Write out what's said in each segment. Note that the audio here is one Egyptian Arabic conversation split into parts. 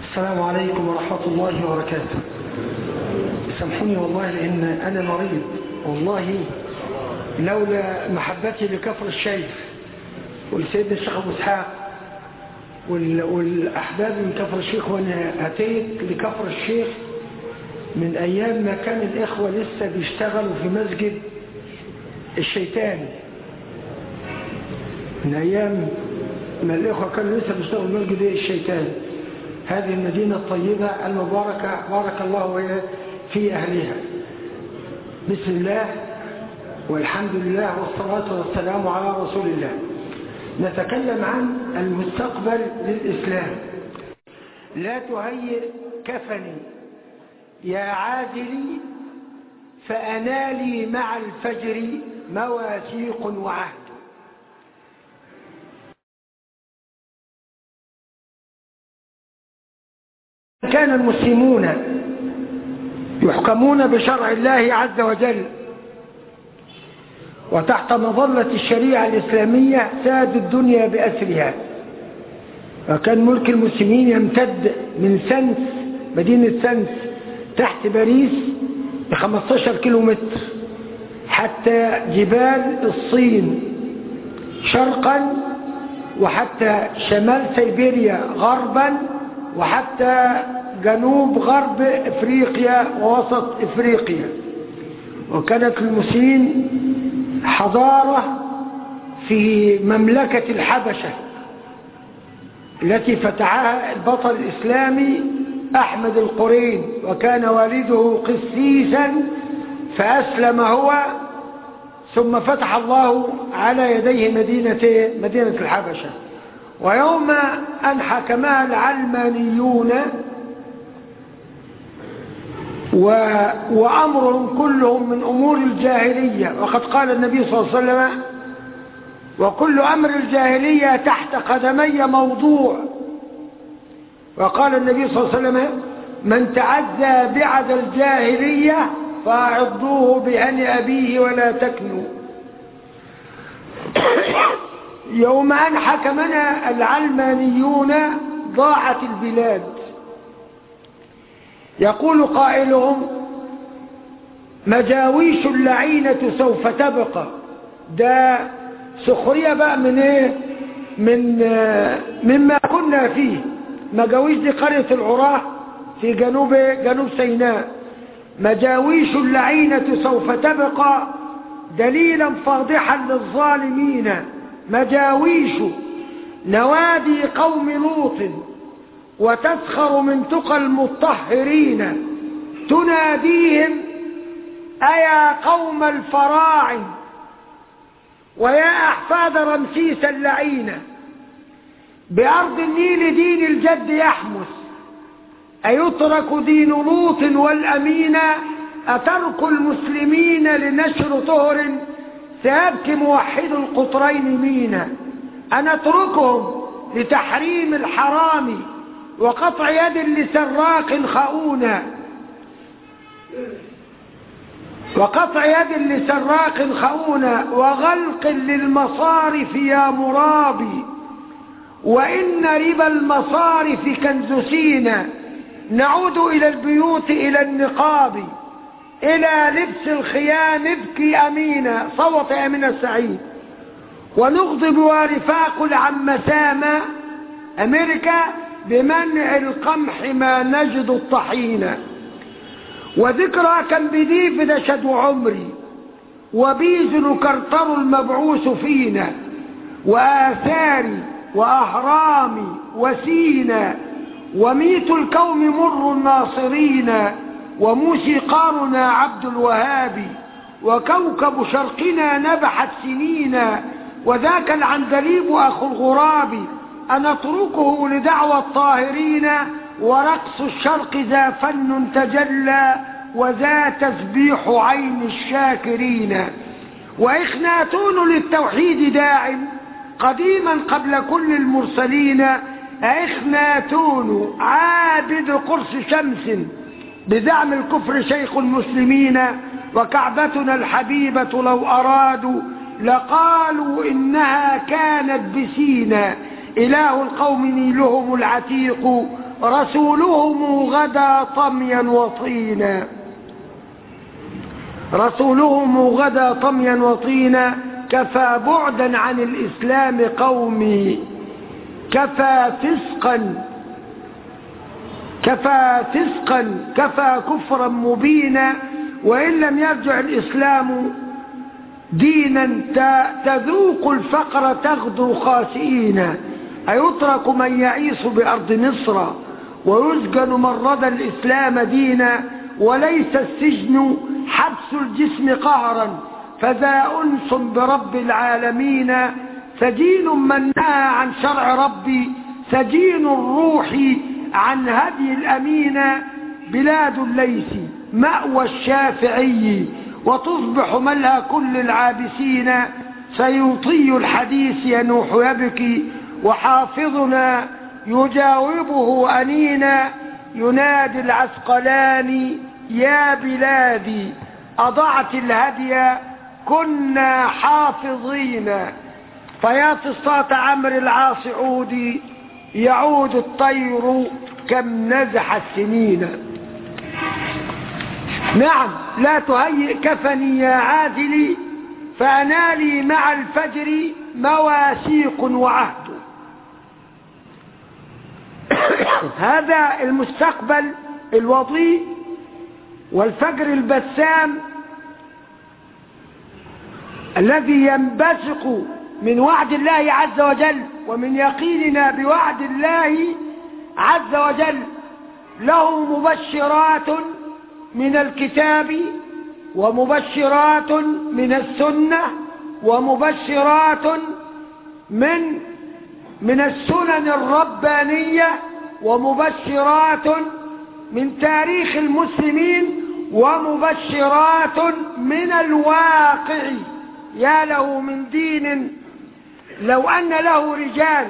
السلام عليكم ورحمة الله وبركاته سامحوني والله لأن أنا مريض والله لولا محبتي لكفر الشيخ ولسيدنا الشيخ أبو إسحاق والأحباب من كفر الشيخ وأنا أتيت لكفر الشيخ من أيام ما كان الإخوة لسه بيشتغلوا في مسجد الشيطان من أيام ما الإخوة كانوا لسه بيشتغلوا في مسجد الشيطان هذه المدينة الطيبة المباركة بارك الله في أهلها بسم الله والحمد لله والصلاة والسلام على رسول الله نتكلم عن المستقبل للإسلام لا تهيئ كفني يا عادلي فأنالي مع الفجر مواثيق وعهد كان المسلمون يحكمون بشرع الله عز وجل وتحت مظلة الشريعة الإسلامية ساد الدنيا بأسرها وكان ملك المسلمين يمتد من سنس مدينة سنس تحت باريس ب 15 كيلو متر حتى جبال الصين شرقا وحتى شمال سيبيريا غربا وحتى جنوب غرب افريقيا ووسط افريقيا وكانت المسلمين حضارة في مملكة الحبشة التي فتحها البطل الإسلامي أحمد القرين وكان والده قسيسا فأسلم هو ثم فتح الله على يديه مدينة, مدينة الحبشة ويوم أن حكمها العلمانيون و... وأمرهم كلهم من أمور الجاهلية وقد قال النبي صلى الله عليه وسلم وكل أمر الجاهلية تحت قدمي موضوع وقال النبي صلى الله عليه وسلم من تعزى بعد الجاهلية فأعضوه بهن أبيه ولا تكنوا يوم أن حكمنا العلمانيون ضاعت البلاد يقول قائلهم مجاويش اللعينة سوف تبقى ده سخرية بقى من ايه من مما كنا فيه مجاويش دي قرية العراة في جنوب جنوب سيناء مجاويش اللعينة سوف تبقى دليلا فاضحا للظالمين مجاويش نوادي قوم لوط وتسخر من تقى المطهرين تناديهم أيا قوم الفراعن ويا أحفاد رمسيس اللعين بأرض النيل دين الجد يحمس أيترك دين لوط والأمين أترك المسلمين لنشر طهر سيبكي موحد القطرين مينا أنتركهم لتحريم الحرام وقطع يد لسراق خؤونا وقطع يد لسراق خؤونا وغلق للمصارف يا مرابي وإن ربا المصارف كنز سينا نعود إلى البيوت إلى النقاب إلى لبس الخيام نبكي أمينة صوت أمينة السعيد ونغضب ورفاق العم سامة أمريكا بمنع القمح ما نجد الطحين وذكرى كم بديف نشد عمري وبيز نكرتر المبعوث فينا وآثاري وأهرامي وسينا وميت الكون مر الناصرين وموسيقارنا عبد الوهاب وكوكب شرقنا نبحت سنينا وذاك العندليب أخو الغراب أنتركه لدعوى الطاهرين ورقص الشرق ذا فن تجلى وذا تسبيح عين الشاكرين وإخناتون للتوحيد داعم قديما قبل كل المرسلين إخناتون عابد قرص شمس بزعم الكفر شيخ المسلمين وكعبتنا الحبيبة لو أرادوا لقالوا إنها كانت بسينا إله القوم نيلهم العتيق رسولهم غدا طميا وطينا رسولهم غدا طميا وطينا كفى بعدا عن الإسلام قومي كفى فسقا كفى فسقا كفى كفرا مبينا وإن لم يرجع الإسلام دينا تذوق الفقر تغدو خاسئين أيترك من يعيش بأرض مصر ويسجن من رضى الإسلام دينا وليس السجن حبس الجسم قهرا فذا أنس برب العالمين سجين من نهى عن شرع ربي سجين الروح عن هدي الأمين بلاد الليث مأوى الشافعي وتصبح ملها كل العابسين سيطي الحديث ينوح يبكي وحافظنا يجاوبه أنينا ينادي العسقلاني يا بلادي أضعت الهدي كنا حافظين فيا تصاة عمر العاص عودي يعود الطير كم نزح السنين نعم لا تهيئ كفني يا عادلي فأنالي مع الفجر مواثيق وعهد هذا المستقبل الوضيء والفجر البسام الذي ينبثق من وعد الله عز وجل ومن يقيننا بوعد الله عز وجل له مبشرات من الكتاب ومبشرات من السنة ومبشرات من من السنن الربانية ومبشرات من تاريخ المسلمين ومبشرات من الواقع يا له من دين لو أن له رجال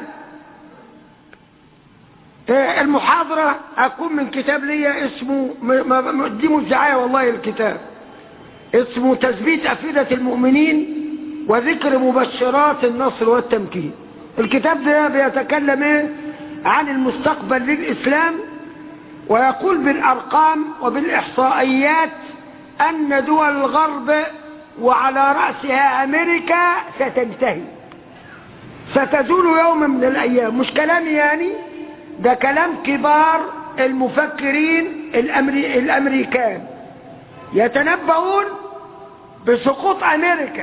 المحاضرة أكون من كتاب لي اسمه دي مزعاية والله الكتاب اسمه تثبيت أفئدة المؤمنين وذكر مبشرات النصر والتمكين الكتاب ده بيتكلم ايه عن المستقبل للإسلام ويقول بالأرقام وبالإحصائيات أن دول الغرب وعلى رأسها أمريكا ستنتهي ستزول يوم من الأيام مش كلامي يعني ده كلام كبار المفكرين الأمري الأمريكان يتنبؤون بسقوط أمريكا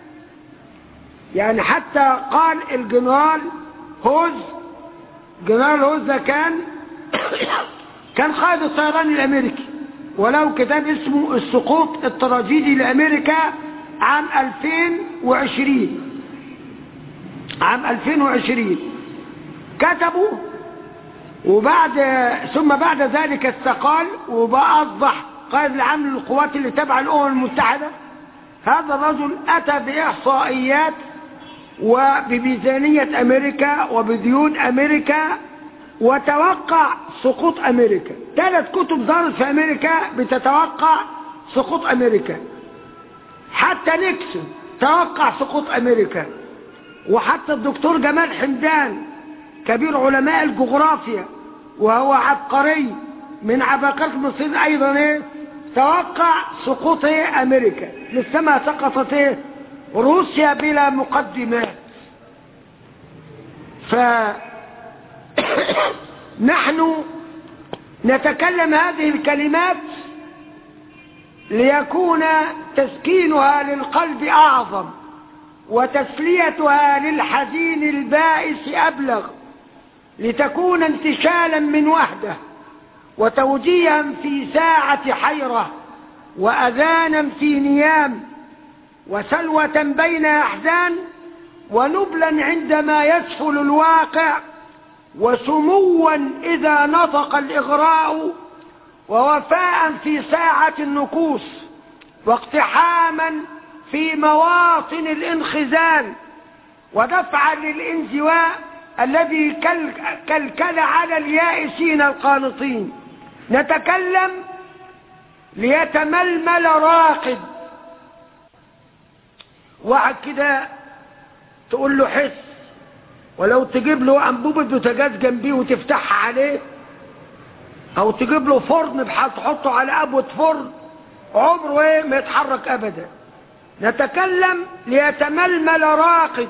يعني حتى قال الجنرال هوز جنرال هوز ده كان كان قائد الطيران الأمريكي ولو كتاب اسمه السقوط التراجيدي لأمريكا عام 2020 عام 2020 كتبوا وبعد ثم بعد ذلك استقال وبقى أصبح قائد العام للقوات اللي تبع الأمم المتحدة هذا الرجل أتى بإحصائيات وبميزانية أمريكا وبديون أمريكا وتوقع سقوط أمريكا ثلاث كتب دارت في أمريكا بتتوقع سقوط أمريكا حتى نيكسون توقع سقوط أمريكا وحتى الدكتور جمال حمدان كبير علماء الجغرافيا وهو عبقري من عباقرة المصريين أيضا إيه توقع سقوط إيه أمريكا لسه ما سقطت إيه روسيا بلا مقدمات ف نحن نتكلم هذه الكلمات ليكون تسكينها للقلب أعظم وتسليتها للحزين البائس أبلغ لتكون انتشالا من وحده وتوجيها في ساعة حيرة وأذانا في نيام وسلوة بين أحزان ونبلا عندما يسفل الواقع وسموا إذا نطق الإغراء ووفاء في ساعة النكوس واقتحاما في مواطن الانخزال ودفعا للانزواء الذي كلكل على اليائسين القانطين نتكلم ليتململ راقد واحد كده تقول له حس ولو تجيب له أنبوبة بوتاجاز جنبيه وتفتحها عليه او تجيب له فرن بحال تحطه على ابوة فرن عمره ايه ما يتحرك ابدا نتكلم ليتململ راقد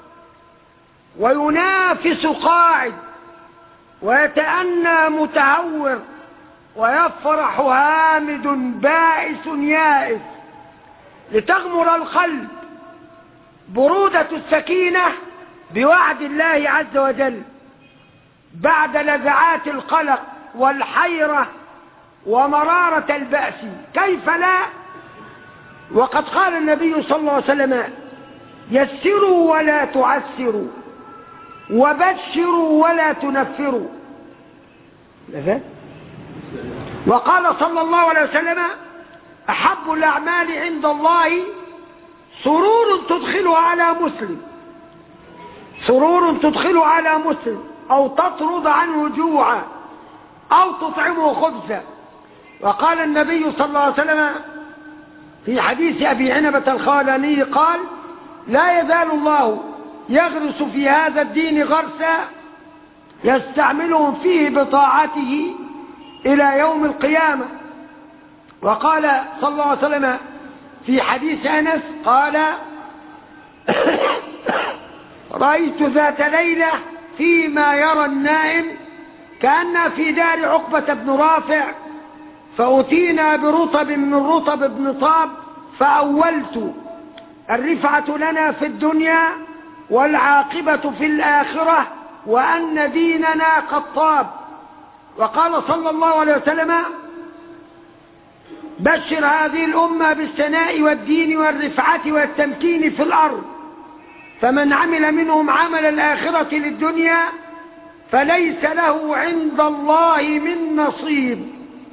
وينافس قاعد ويتأنى متهور ويفرح هامد بائس يائس لتغمر القلب برودة السكينة بوعد الله عز وجل بعد لذعات القلق والحيرة ومرارة البأس كيف لا وقد قال النبي صلى الله عليه وسلم يسروا ولا تعسروا وبشروا ولا تنفروا وقال صلى الله عليه وسلم أحب الأعمال عند الله سرور تدخله على مسلم سرور تدخله على مسلم أو تطرد عنه جوعا أو تطعمه خبزا وقال النبي صلى الله عليه وسلم في حديث أبي عنبة الخالاني قال لا يزال الله يغرس في هذا الدين غرسا يستعملهم فيه بطاعته إلى يوم القيامة وقال صلى الله عليه وسلم في حديث أنس قال رأيت ذات ليلة فيما يرى النائم كأن في دار عقبة بن رافع فأتينا برطب من رطب ابن طاب فأولت الرفعة لنا في الدنيا والعاقبة في الآخرة وأن ديننا قد طاب وقال صلى الله عليه وسلم بشر هذه الأمة بالثناء والدين والرفعة والتمكين في الأرض فمن عمل منهم عمل الآخرة للدنيا فليس له عند الله من نصيب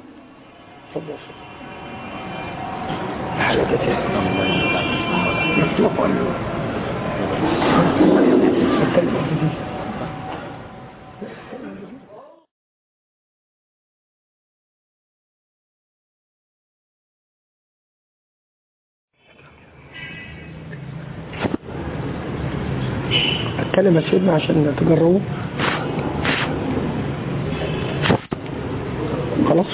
اتكلم يا سيدنا عشان تجربوا خلاص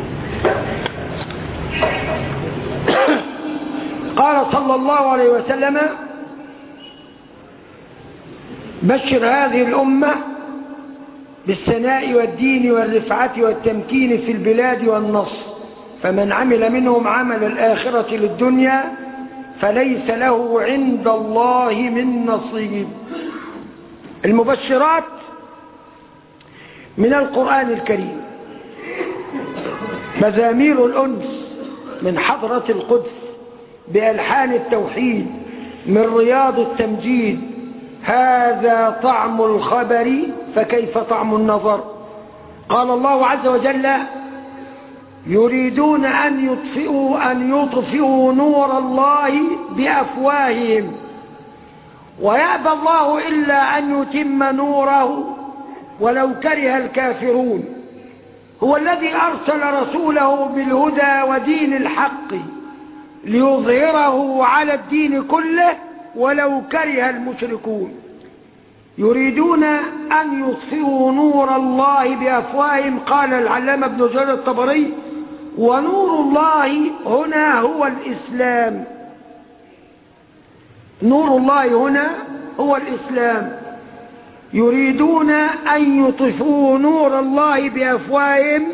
قال صلى الله عليه وسلم بشر هذه الأمة بالثناء والدين والرفعة والتمكين في البلاد والنصر فمن عمل منهم عمل الآخرة للدنيا فليس له عند الله من نصيب المبشرات من القرآن الكريم مزامير الأنس من حضرة القدس بألحان التوحيد من رياض التمجيد هذا طعم الخبر فكيف طعم النظر قال الله عز وجل يريدون أن يطفئوا, أن يطفئوا نور الله بأفواههم ويأبى الله إلا أن يتم نوره ولو كره الكافرون هو الذي أرسل رسوله بالهدى ودين الحق ليظهره على الدين كله ولو كره المشركون يريدون أن يطفئوا نور الله بأفواههم قال العلامة ابن جرير الطبري ونور الله هنا هو الإسلام نور الله هنا هو الإسلام يريدون أن يطفئوا نور الله بأفواههم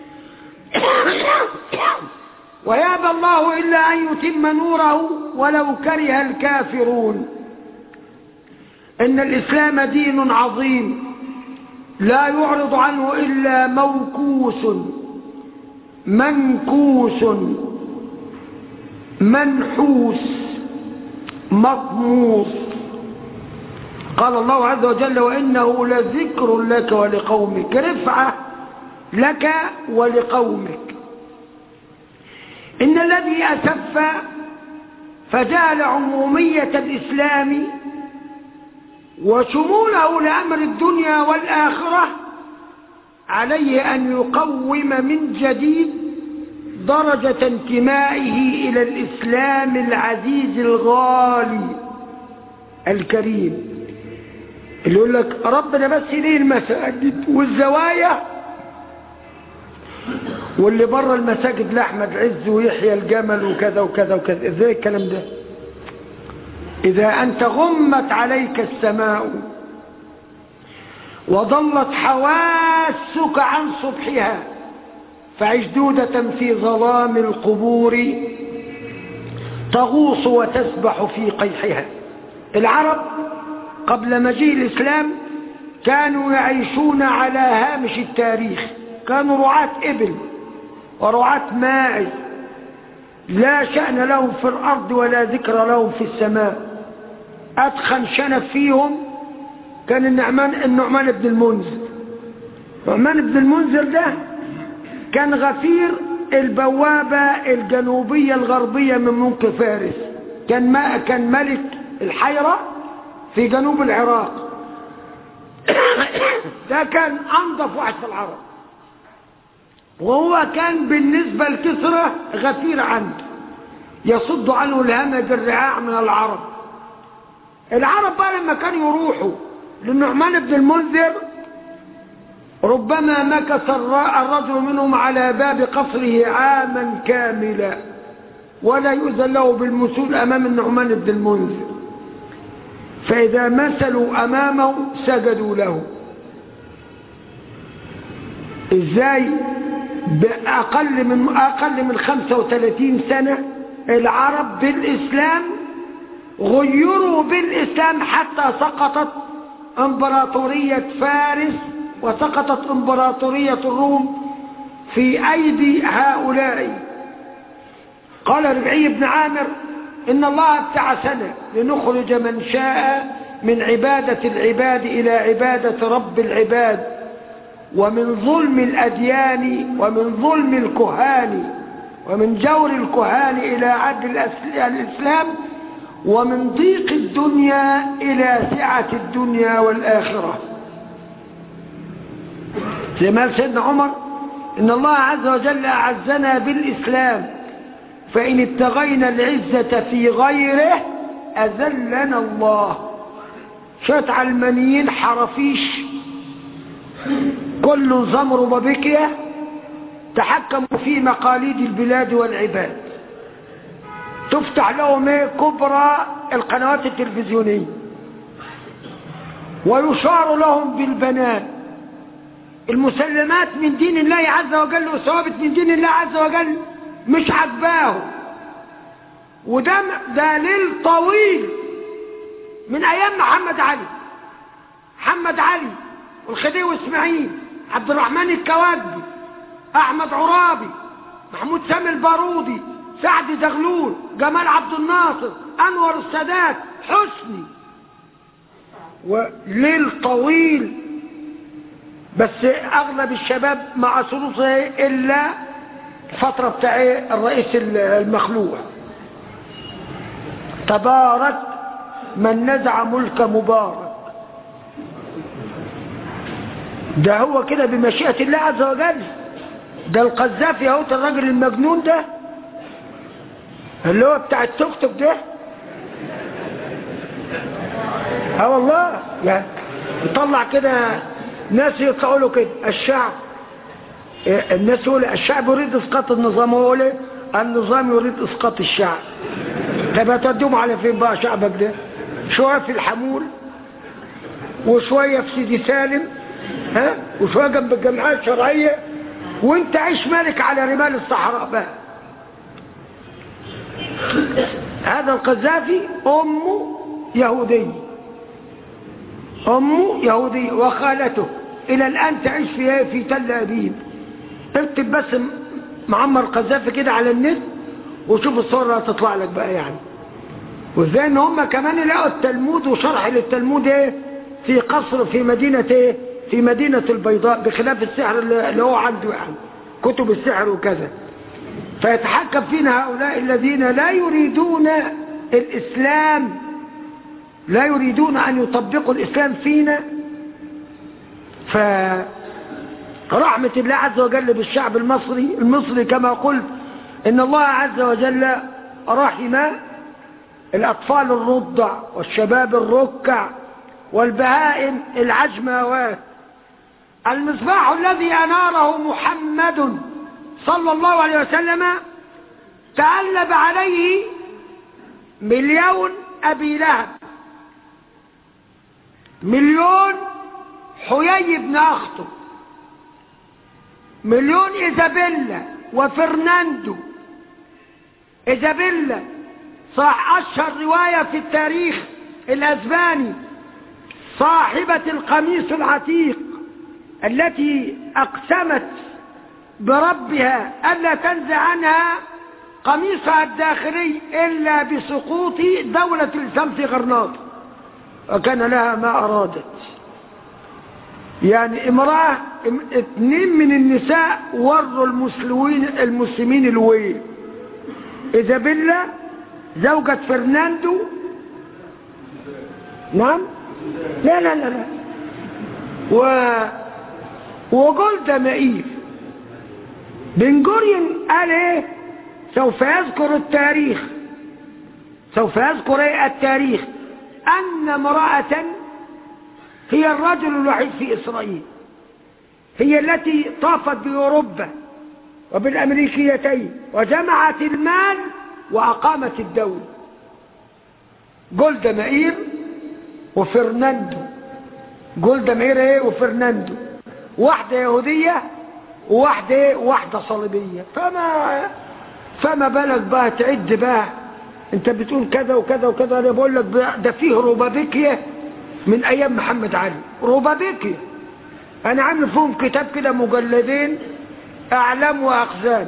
ويابى الله إلا أن يتم نوره ولو كره الكافرون إن الإسلام دين عظيم لا يعرض عنه إلا موكوس منكوس منحوس مطموس قال الله عز وجل وإنه لذكر لك ولقومك رفعة لك ولقومك إن الذي أسف فجعل عمومية الإسلام وشموله لأمر الدنيا والآخرة عليه أن يقوم من جديد درجة انتمائه إلى الإسلام العزيز الغالي الكريم اللي يقول لك ربنا بس ليه المساجد والزوايا واللي بره المساجد لأحمد عز ويحيى الجمل وكذا وكذا وكذا ازاي الكلام ده إذا أنت غمت عليك السماء وضلت حواسك عن صبحها فعش دودة في ظلام القبور تغوص وتسبح في قيحها العرب قبل مجيء الإسلام كانوا يعيشون على هامش التاريخ كانوا رعاة إبل ورعاة ماعز لا شأن لهم في الأرض ولا ذكر لهم في السماء أدخن شنف فيهم كان النعمان, النعمان بن المنذر النعمان بن المنذر ده كان غفير البوابة الجنوبية الغربية من ملك فارس كان ما كان ملك الحيرة في جنوب العراق ده كان أنظف واحد في العرب وهو كان بالنسبة لكسرى غفير عنه يصد عنه الهمج الرعاع من العرب العرب بقى لما كانوا يروحوا للنعمان بن المنذر ربما مكث الرجل منهم على باب قصره عاما كاملا ولا يؤذن له بالمسول أمام النعمان بن المنذر فإذا مثلوا أمامه سجدوا له إزاي بأقل من أقل من 35 سنة العرب بالإسلام غيروا بالإسلام حتى سقطت امبراطورية فارس وسقطت امبراطورية الروم في أيدي هؤلاء قال ربعي بن عامر إن الله ابتعثنا لنخرج من شاء من عبادة العباد إلى عبادة رب العباد ومن ظلم الأديان ومن ظلم الكهان ومن جور الكهان إلى عدل الإسلام ومن ضيق الدنيا إلى سعة الدنيا والآخرة زي ما قال سيدنا عمر إن الله عز وجل أعزنا بالإسلام فإن ابتغينا العزة في غيره أذلنا الله شوية علمانيين حرفيش كل زمر وبكية تحكموا في مقاليد البلاد والعباد تفتح لهم ايه كبرى القنوات التلفزيونية ويشار لهم بالبنان المسلمات من دين الله عز وجل وثوابت من دين الله عز وجل مش عجباه وده دليل طويل من ايام محمد علي محمد علي والخديوي اسماعيل عبد الرحمن الكواكبي احمد عرابي محمود سامي البارودي سعد زغلول جمال عبد الناصر انور السادات حسني وليل طويل بس اغلب الشباب مع سلوسه الا الفترة بتاع الرئيس المخلوع تبارك من نزع ملك مبارك ده هو كده بمشيئة الله عز وجل ده القذافي اهو الراجل المجنون ده اللي هو بتاع التوك توك ده اه والله يعني يطلع كده ناس يطلعوا له كده الشعب الناس يقول الشعب يريد اسقاط النظام هو يقول النظام يريد اسقاط الشعب طب هتوديهم على فين بقى شعبك ده شويه في الحمول وشويه في سيدي سالم ها وشويه جنب الجمعيه الشرعيه وانت عيش مالك على رمال الصحراء بقى هذا القذافي امه يهودي امه يهودي وخالته الى الان تعيش في في تل ابيب اكتب بس معمر قذافي كده على النت وشوف الصورة هتطلع لك بقى يعني وازاي ان هم كمان لقوا التلمود وشرح للتلمود ايه في قصر في مدينة ايه في مدينة البيضاء بخلاف السحر اللي هو عنده يعني كتب السحر وكذا فيتحكم فينا هؤلاء الذين لا يريدون الإسلام لا يريدون أن يطبقوا الإسلام فينا فرحمة الله عز وجل بالشعب المصري المصري كما قلت إن الله عز وجل رحم الأطفال الرضع والشباب الركع والبهائم العجماوات المصباح الذي أناره محمد صلى الله عليه وسلم تألب عليه مليون أبي لهب مليون حيي بن أخته مليون إيزابيلا وفرناندو إيزابيلا صح أشهر رواية في التاريخ الأسباني صاحبة القميص العتيق التي أقسمت بربها ألا تنزع عنها قميصها الداخلي إلا بسقوط دولة الإسلام في غرناطة وكان لها ما أرادت يعني امرأة اثنين من النساء وروا المسلمين المسلمين الويل إيزابيلا زوجة فرناندو نعم لا لا لا لا و وجولدا مائير بن جوريون قال ايه سوف يذكر التاريخ سوف يذكر ايه التاريخ ان امرأة هي الرجل الوحيد في اسرائيل هي التي طافت باوروبا وبالامريكيتين وجمعت المال واقامت الدولة جولدا مائير وفرناندو جولدا مائير ايه وفرناندو واحدة يهودية وواحدة ايه واحدة صليبية فما فما بالك بقى تعد بقى انت بتقول كذا وكذا وكذا انا بقول لك ده فيه روبابيكيا من ايام محمد علي روبابيكيا انا عامل فيهم كتاب كده مجلدين اعلام واقزام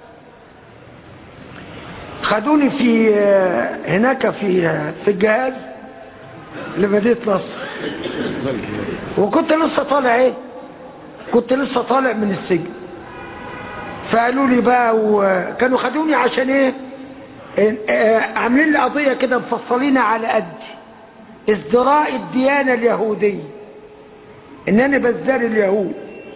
خدوني في هناك في في الجهاز لمدينة نصر وكنت لسه طالع ايه كنت لسه طالع من السجن فقالوا لي بقى وكانوا خدوني عشان ايه عاملين لي قضية كده مفصلين على قد ازدراء الديانة اليهودية ان انا بزار اليهود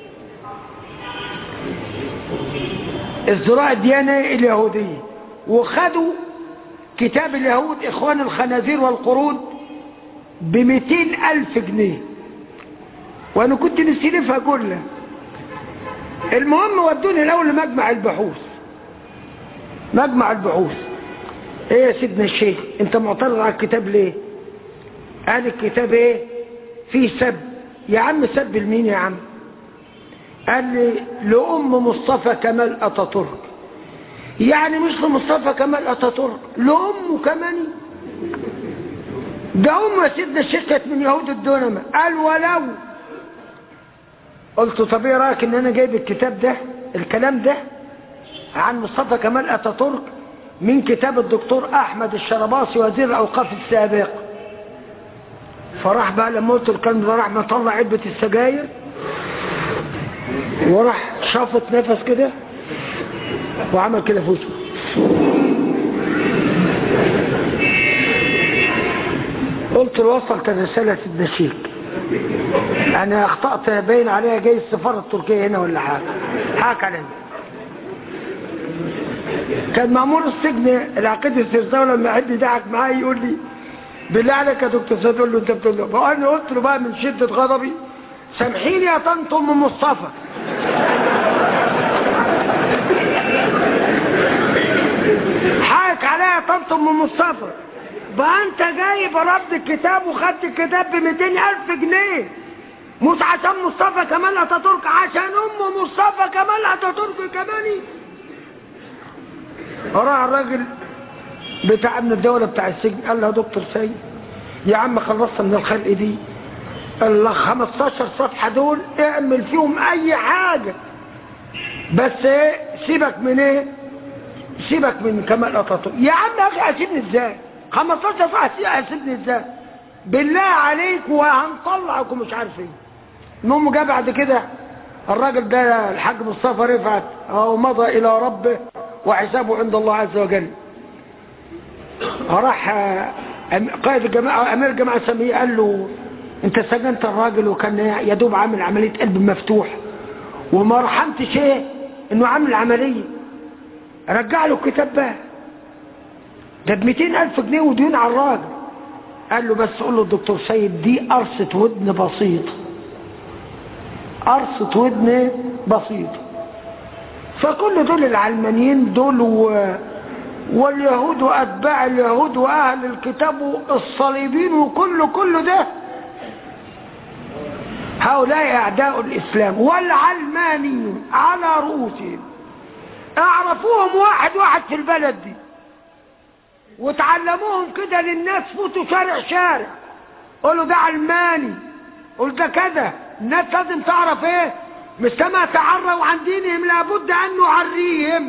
ازدراء الديانة اليهودية وخدوا كتاب اليهود اخوان الخنازير والقرود بمئتين الف جنيه وانا كنت نسيلفها كلها المهم ودوني الاول لمجمع البحوث مجمع البحوث ايه يا سيدنا الشيخ انت معترض على الكتاب ليه قال الكتاب ايه فيه سب يا عم سب لمين يا عم قال لي لأم مصطفى كمال أتاتورك يعني مش لمصطفى كمال أتاتورك لأمه كمان ده أم يا سيدنا الشيخ كانت من يهود الدنماء قال ولو قلت طب ايه رايك ان انا جايب الكتاب ده الكلام ده عن مصطفى كمال اتاتورك من كتاب الدكتور احمد الشرباصي وزير الاوقاف السابق فراح بقى لما قلت الكلام ده راح مطلع علبه السجاير وراح شافط نفس كده وعمل كده في وشه قلت له وصلت الرساله سيدنا شيخ انا اخطأت باين عليها جاي السفارة التركية هنا ولا حاجة حاجة علينا كان مأمور السجن العقيد السرساوي لما حد يضحك معايا يقول لي بالله عليك يا دكتور سيد قول له انت بتقول له فانا قلت له بقى من شدة غضبي سامحيني يا طنط ام مصطفى حاك عليا يا طنط ام مصطفى بقى انت جايب رد الكتاب وخدت الكتاب ب ألف جنيه مش عشان مصطفى كمال اتاتورك عشان ام مصطفى كمال اتاتورك كمان راح الراجل بتاع ابن الدولة بتاع السجن قال له يا دكتور سيد يا عم خلصت من الخلق دي قال له 15 صفحة دول اعمل فيهم اي حاجة بس ايه سيبك من ايه سيبك من كمال اتاتورك يا عم يا اخي اسيبني ازاي 15 صفحة هسيبني ازاي بالله عليك وهنطلعك ومش عارف ايه المهم جه بعد كده الراجل ده الحاج مصطفى رفعت او مضى الى ربه وحسابه عند الله عز وجل راح قائد الجماعة امير الجماعة سميه قال له انت سجنت الراجل وكان يدوب عامل عملية قلب مفتوح وما رحمتش ايه انه عامل عملية رجع له الكتاب بقى ده ب ألف جنيه وديون على الراجل قال له بس قول له الدكتور سيد دي قرصة ودن بسيطة قرصة ودن بسيطة فكل دول العلمانيين دول و... واليهود وأتباع اليهود وأهل الكتاب الصليبين وكل كل ده هؤلاء أعداء الإسلام والعلمانيون على رؤوسهم اعرفوهم واحد واحد في البلد دي وتعلموهم كده للناس فوتوا شارع شارع قولوا ده علماني قول ده كذا الناس لازم تعرف ايه مش كما تعروا عن دينهم لابد ان نعريهم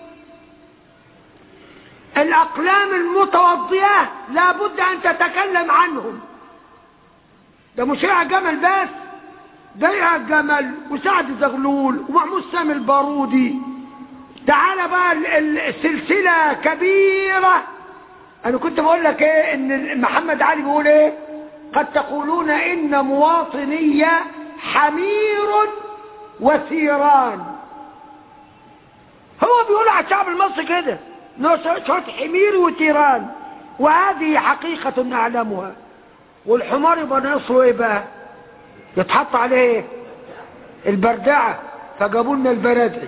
الاقلام المتوضية لابد ان تتكلم عنهم ده مش هي جمل بس ده جمل وسعد زغلول ومحمود سامي البارودي تعالى بقى السلسلة كبيرة انا كنت بقول لك ايه ان محمد علي بيقول ايه قد تقولون ان مواطنية حمير وثيران هو بيقول على الشعب المصري كده شوية حمير وثيران وهذه حقيقة نعلمها والحمار يبقى ناصره ايه بقى يتحط عليه البردعة فجابوا لنا البرادعي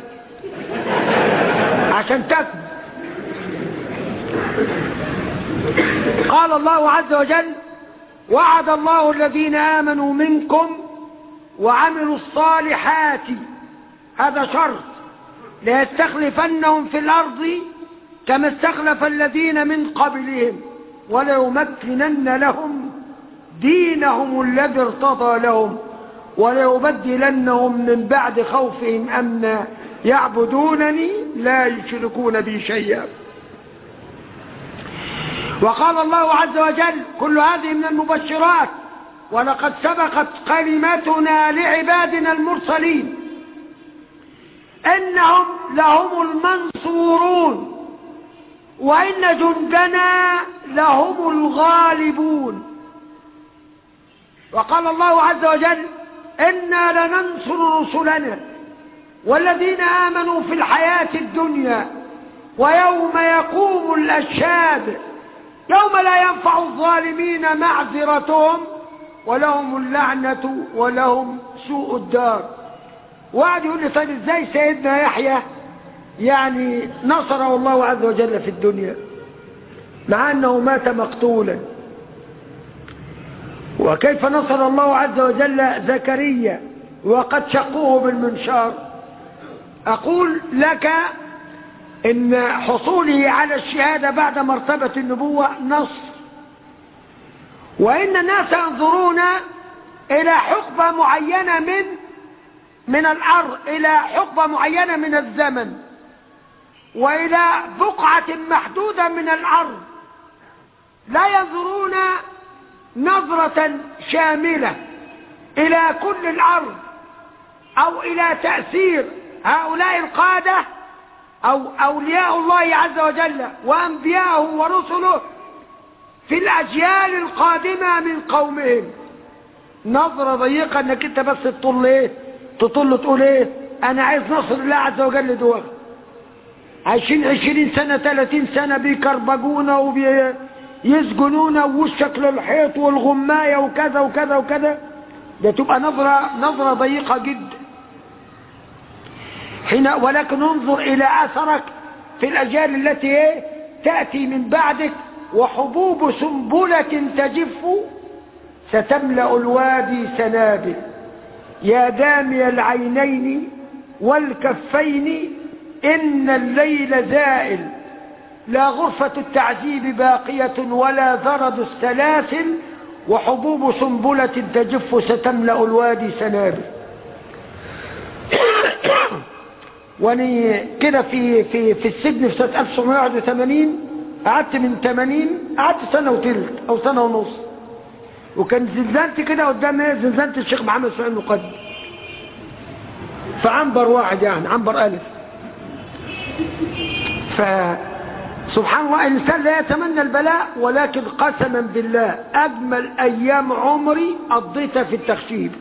عشان تاكل قال الله عز وجل وعد الله الذين آمنوا منكم وعملوا الصالحات هذا شرط ليستخلفنهم في الأرض كما استخلف الذين من قبلهم وليمكنن لهم دينهم الذي ارتضى لهم وليبدلنهم من بعد خوفهم أمنا يعبدونني لا يشركون بي شيئا وقال الله عز وجل كل هذه من المبشرات ولقد سبقت كلمتنا لعبادنا المرسلين إنهم لهم المنصورون وإن جندنا لهم الغالبون وقال الله عز وجل إنا لننصر رسلنا والذين آمنوا في الحياة الدنيا ويوم يقوم الأشهاد يوم لا ينفع الظالمين معذرتهم ولهم اللعنة ولهم سوء الدار وقعد يقول لي طيب ازاي سيدنا يحيى يعني نصره الله عز وجل في الدنيا مع انه مات مقتولا وكيف نصر الله عز وجل زكريا وقد شقوه بالمنشار اقول لك ان حصوله على الشهادة بعد مرتبة النبوة نصر وان الناس ينظرون الى حقبة معينة من من الارض الى حقبة معينة من الزمن والى بقعة محدودة من الارض لا ينظرون نظرة شاملة الى كل الارض او الى تأثير هؤلاء القادة أو أولياء الله عز وجل وأنبياءه ورسله في الأجيال القادمة من قومهم نظرة ضيقة انك انت بس تطل ايه تطل تقول ايه انا عايز نصر الله عز وجل دول عايشين عشرين سنة ثلاثين سنة بيكربجونا وبيسجنونا ووشك للحيط والغماية وكذا وكذا وكذا ده تبقى نظرة نظرة ضيقة جدا حين ولكن انظر إلى أثرك في الأجيال التي ايه تأتي من بعدك وحبوب سنبلة تجف ستملأ الوادي سنابل يا دامي العينين والكفين إن الليل زائل لا غرفة التعذيب باقية ولا ذرد السلاسل وحبوب سنبلة تجف ستملأ الوادي سنابل واني كده في في في السجن في سنه 1981 قعدت من 80 قعدت سنه وثلث او سنه ونص وكان زنزانتي كده قدام ايه زنزانه الشيخ محمد اسماعيل المقدم فعنبر واحد يعني عنبر الف فسبحان الله الانسان لا يتمنى البلاء ولكن قسما بالله اجمل ايام عمري قضيتها في التخشيب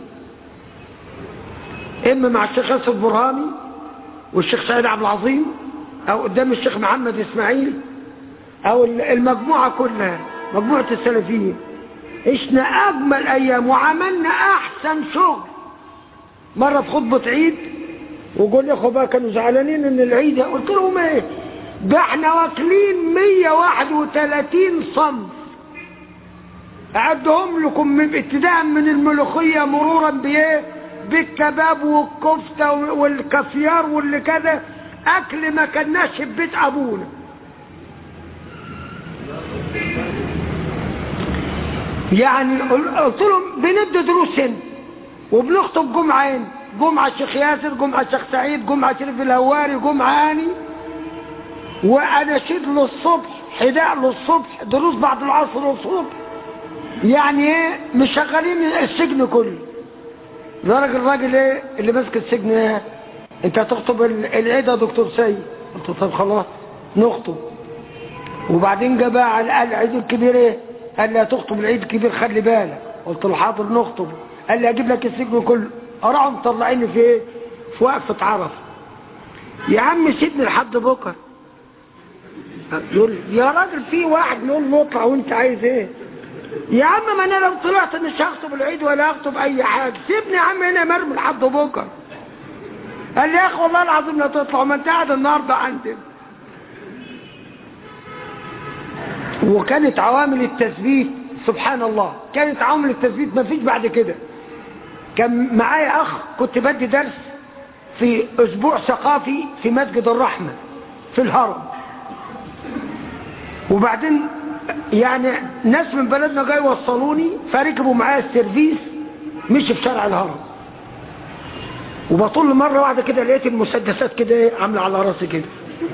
اما مع الشيخ ياسر برهامي والشيخ سعيد عبد العظيم او قدام الشيخ محمد اسماعيل او المجموعة كلها مجموعة السلفيين عشنا اجمل ايام وعملنا احسن شغل مرة في خطبة عيد وقول لي اخو بقى كانوا زعلانين ان العيد قلت لهم ايه ده احنا واكلين 131 صنف اعدهم لكم من ابتداء من الملوخية مرورا بايه بالكباب والكفتة والكافيار واللي كذا اكل ما كناش في بيت ابونا يعني قلت لهم بندي دروس هنا وبنخطب جمعين جمعة الشيخ ياسر جمعة الشيخ سعيد جمعة شريف الهواري جمعة اني واناشيد للصبح حداء للصبح دروس بعد العصر والصبح يعني ايه مشغلين السجن كله درجة الراجل ايه اللي ماسك السجن ايه انت هتخطب العيد يا دكتور سيد قلت طب خلاص نخطب وبعدين جاء بقى على العيد الكبير ايه قال لي هتخطب العيد الكبير خلي بالك قلت له حاضر نخطب قال لي اجيب لك السجن كله اراهم مطلعيني في ايه في وقفة عرف يا عم سيبني لحد بكره يقول يا راجل في واحد نقول نطلع وانت عايز ايه يا عم ما انا لو طلعت مش هخطب العيد ولا هخطب اي حاجه سيبني يا عم هنا مرمي لحد بكره قال لي يا اخي والله العظيم لا تطلع ما انت قاعد النهارده عندنا وكانت عوامل التثبيت سبحان الله كانت عوامل التثبيت ما فيش بعد كده كان معايا اخ كنت بدي درس في اسبوع ثقافي في مسجد الرحمة في الهرم وبعدين يعني ناس من بلدنا جاي وصلوني فركبوا معايا السيرفيس مشي في شارع الهرم وبطل مرة واحدة كده لقيت المسدسات كده عاملة على راسي كده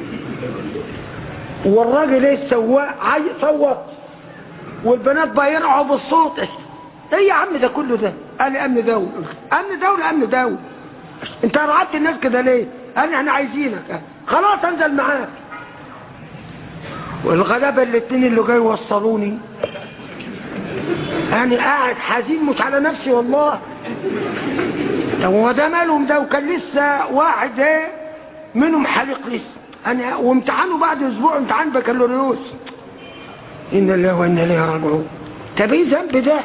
والراجل ايه السواق صوت والبنات بقى يرعوا بالصوت ايه يا عم ده كله ده قال لي امن دولة امن دولة امن دولة انت رعبت الناس كده ليه قال لي احنا عايزينك خلاص انزل معاك والغلابة الاثنين اللي جاي وصلوني انا قاعد حزين مش على نفسي والله طب هو ده مالهم ده وكان لسه واحد ايه منهم حليق لسه انا وامتحانه بعد اسبوع امتحان بكالوريوس ان الله وانا اليه راجعون طب ايه ذنب ده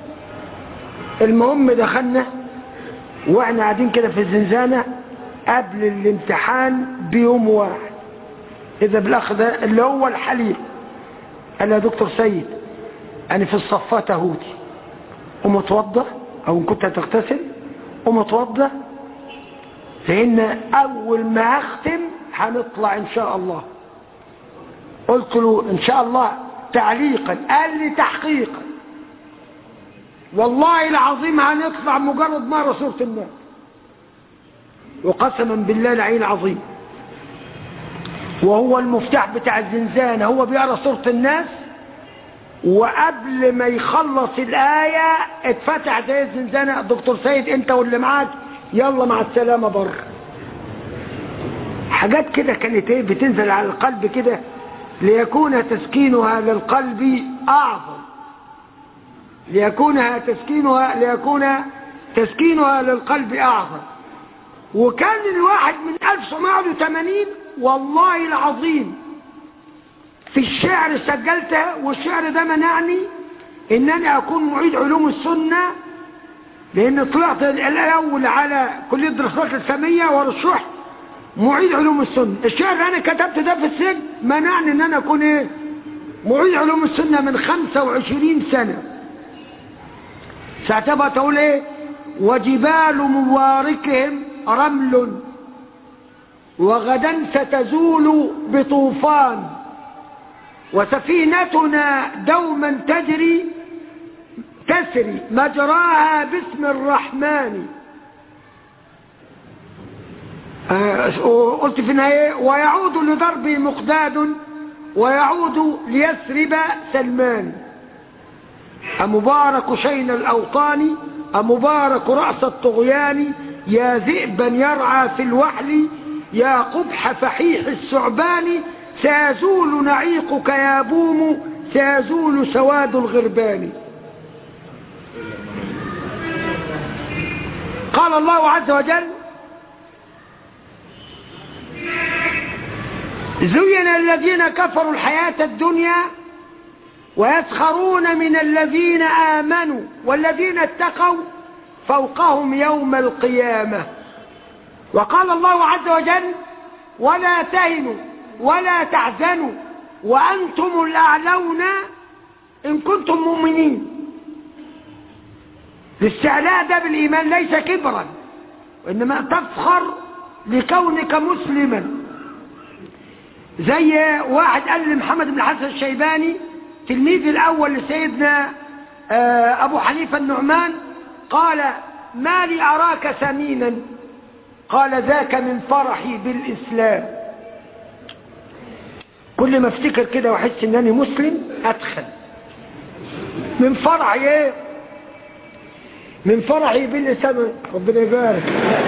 المهم دخلنا واحنا قاعدين كده في الزنزانة قبل الامتحان بيوم واحد اذا بالاخ ده اللي هو الحليق قال يا دكتور سيد انا في الصفات اهوتي ومتوضى او ان كنت هتغتسل ومتوضى لان اول ما اختم هنطلع ان شاء الله قلت له ان شاء الله تعليقا قال لي تحقيقا والله العظيم هنطلع مجرد مرة سورة الناس وقسما بالله العين العظيم وهو المفتاح بتاع الزنزانة هو بيقرأ سورة الناس وقبل ما يخلص الآية اتفتح زي الزنزانة دكتور سيد انت واللي معاك يلا مع السلامة بره حاجات كده كانت ايه بتنزل على القلب كده ليكون تسكينها للقلب أعظم ليكونها تسكينها ليكون تسكينها للقلب أعظم وكان الواحد من 1980 والله العظيم في الشعر سجلته والشعر ده منعني ان انا اكون معيد علوم السنة لان طلعت الاول على كلية الدراسات الاسلامية ورشحت معيد علوم السنة الشعر اللي انا كتبت ده في السجن منعني ان انا اكون ايه معيد علوم السنة من 25 سنة ساعتها بقى تقول ايه وجبال مباركهم رمل وغدا ستزول بطوفان وسفينتنا دوما تجري تسري مجراها باسم الرحمن آه قلت في النهاية ويعود لضربه مقداد ويعود ليسرب سلمان أمبارك شين الأوطان أمبارك رأس الطغيان يا ذئبا يرعى في الوحل يا قبح فحيح الثعبان سيزول نعيقك يا بوم سيزول سواد الغربان قال الله عز وجل زين الذين كفروا الحياة الدنيا ويسخرون من الذين آمنوا والذين اتقوا فوقهم يوم القيامة وقال الله عز وجل ولا تهنوا ولا تحزنوا وأنتم الأعلون إن كنتم مؤمنين الاستعلاء ده بالإيمان ليس كبرا وإنما تفخر لكونك مسلما زي واحد قال لمحمد بن الحسن الشيباني تلميذ الأول لسيدنا أبو حنيفة النعمان قال ما لي أراك سمينا قال ذاك من فرحي بالإسلام كل ما افتكر كده واحس انني مسلم ادخل من فرحي ايه من فرحي بالإسلام ربنا يبارك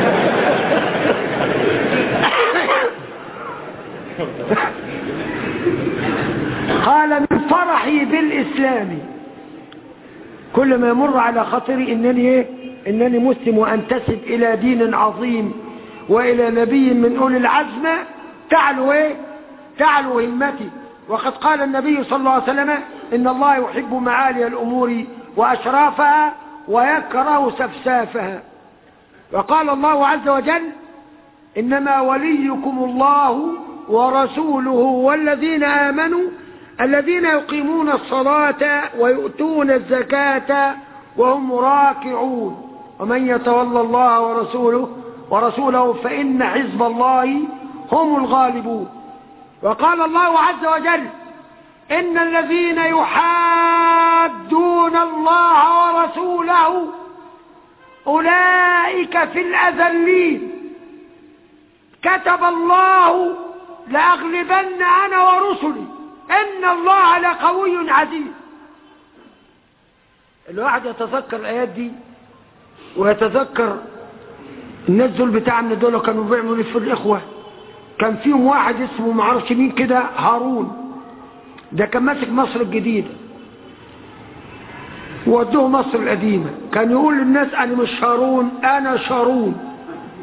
قال من فرحي بالإسلام كل ما يمر على خاطري انني ايه انني مسلم وانتسب الى دين عظيم والى نبي من اولي العزم تعلو ايه تعلو همتي وقد قال النبي صلى الله عليه وسلم ان الله يحب معالي الامور واشرافها ويكره سفسافها وقال الله عز وجل انما وليكم الله ورسوله والذين امنوا الذين يقيمون الصلاة ويؤتون الزكاة وهم راكعون ومن يتولى الله ورسوله ورسوله فإن حزب الله هم الغالبون وقال الله عز وجل إن الذين يحادون الله ورسوله أولئك في الأذلين كتب الله لأغلبن أنا ورسلي إن الله لقوي عزيز الواحد يتذكر الآيات دي ويتذكر الناس دول بتاعنا دول كانوا بيعملوا في الإخوة كان فيهم واحد اسمه معرفش مين كده هارون ده كان ماسك مصر الجديدة ودوه مصر القديمة كان يقول للناس أنا مش هارون أنا شارون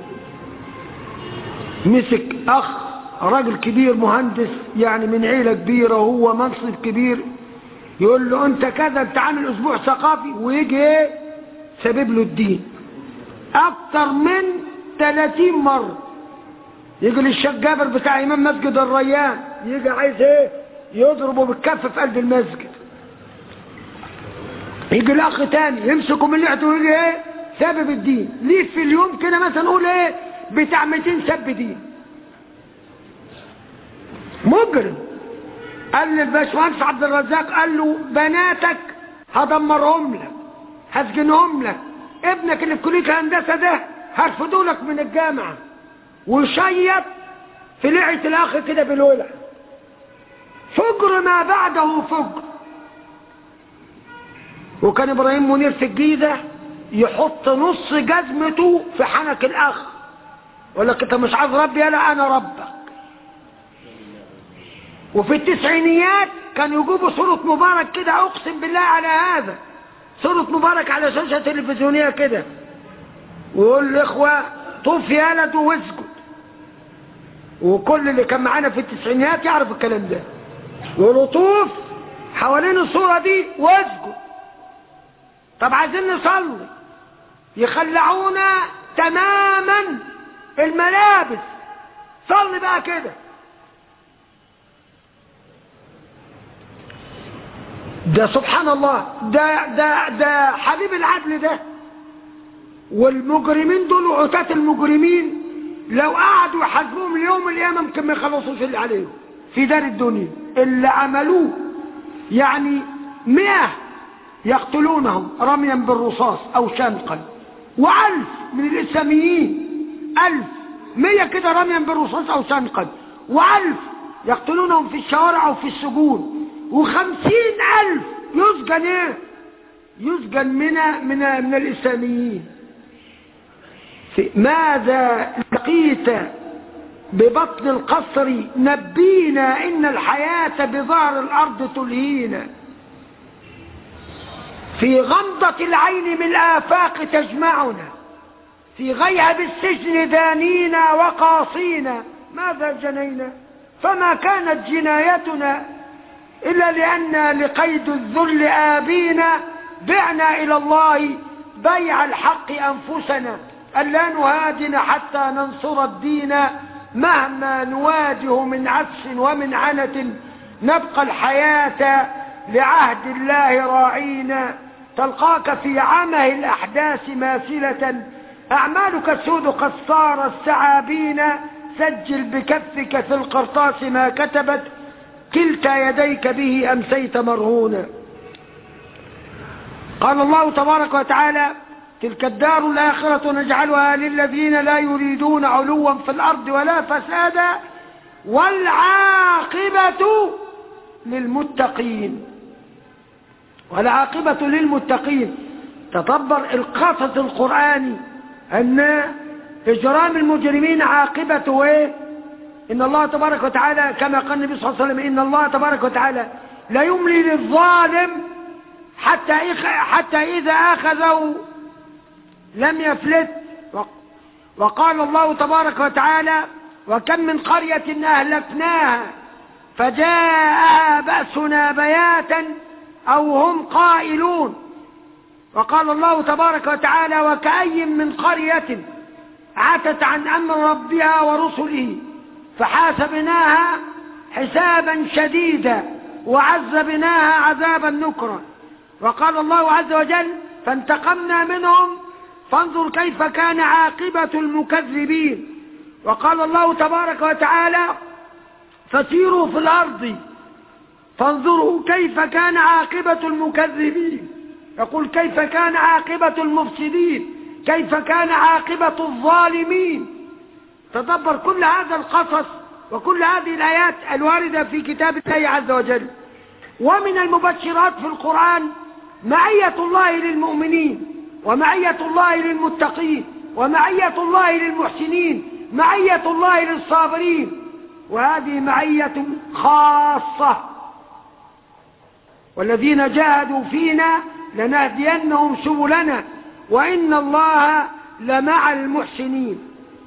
مسك أخ راجل كبير مهندس يعني من عيلة كبيرة وهو منصب كبير يقول له انت كذا انت عامل اسبوع ثقافي ويجي ايه سبب له الدين اكتر من 30 مرة يجي للشيخ جابر بتاع امام مسجد الريان يجي عايز ايه يضربه بالكف في قلب المسجد يجي الاخ تاني يمسكه من لحته ويجي ايه سبب الدين ليه في اليوم كده مثلا نقول ايه بتاع 200 سب دين مجرم قال للباشمهندس عبد الرزاق قال له بناتك هدمرهم لك هسجنهم لك ابنك اللي في كليه الهندسه ده هرفضوا لك من الجامعه وشيط في لعه الاخ كده بالولع فجر ما بعده فجر وكان ابراهيم منير في الجيزه يحط نص جزمته في حنك الاخ يقول لك انت مش عايز ربي لا انا ربك وفي التسعينيات كانوا يجيبوا صورة مبارك كده اقسم بالله على هذا صورة مبارك على شاشة تلفزيونية كده ويقول الاخوة طوف يا ولد واسجد وكل اللي كان معانا في التسعينيات يعرف الكلام ده يقولوا طوف حوالين الصورة دي واسجد طب عايزين نصلي يخلعونا تماما الملابس صلي بقى كده ده سبحان الله ده ده ده حبيب العدل ده والمجرمين دول وعتاة المجرمين لو قعدوا يحاسبوهم اليوم القيامة ممكن ما يخلصوش اللي عليهم في دار الدنيا اللي عملوه يعني مئة يقتلونهم رميا بالرصاص او شنقا والف من الاسلاميين الف مئة كده رميا بالرصاص او شنقا والف يقتلونهم في الشوارع او في السجون وخمسين ألف يسجن ايه يسجن من من من الإسلاميين ماذا لقيت ببطن القصر نبينا إن الحياة بظهر الأرض تلهينا في غمضة العين من الآفاق تجمعنا في غيهب السجن دانينا وقاصينا ماذا جنينا فما كانت جنايتنا إلا لأن لقيد الذل آبينا بعنا إلى الله بيع الحق أنفسنا ألا نهادن حتى ننصر الدين مهما نواجه من عفس ومن عنة نبقى الحياة لعهد الله راعينا تلقاك في عمه الأحداث ماثلة أعمالك السود قد صار السعابين سجل بكفك في القرطاس ما كتبت كلتا يديك به أمسيت مرهونا قال الله تبارك وتعالى تلك الدار الآخرة نجعلها للذين لا يريدون علوا في الأرض ولا فسادا والعاقبة للمتقين والعاقبة للمتقين تدبر القصص القرآني أن إجرام المجرمين عاقبته إيه إن الله تبارك وتعالى كما قال النبي صلى الله عليه وسلم إن الله تبارك وتعالى لا يملي للظالم حتى حتى إذا أخذه لم يفلت وقال الله تبارك وتعالى وكم من قرية أهلكناها فجاءها بأسنا بياتا أو هم قائلون وقال الله تبارك وتعالى وكأي من قرية عتت عن أمر ربها ورسله فحاسبناها حسابا شديدا وعذبناها عذابا نكرا وقال الله عز وجل فانتقمنا منهم فانظر كيف كان عاقبة المكذبين وقال الله تبارك وتعالى فسيروا في الأرض فانظروا كيف كان عاقبة المكذبين يقول كيف كان عاقبة المفسدين كيف كان عاقبة الظالمين تدبر كل هذا القصص وكل هذه الآيات الواردة في كتاب الله عز وجل ومن المبشرات في القرآن معية الله للمؤمنين ومعية الله للمتقين ومعية الله للمحسنين معية الله للصابرين وهذه معية خاصة والذين جاهدوا فينا لنهدينهم سبلنا وإن الله لمع المحسنين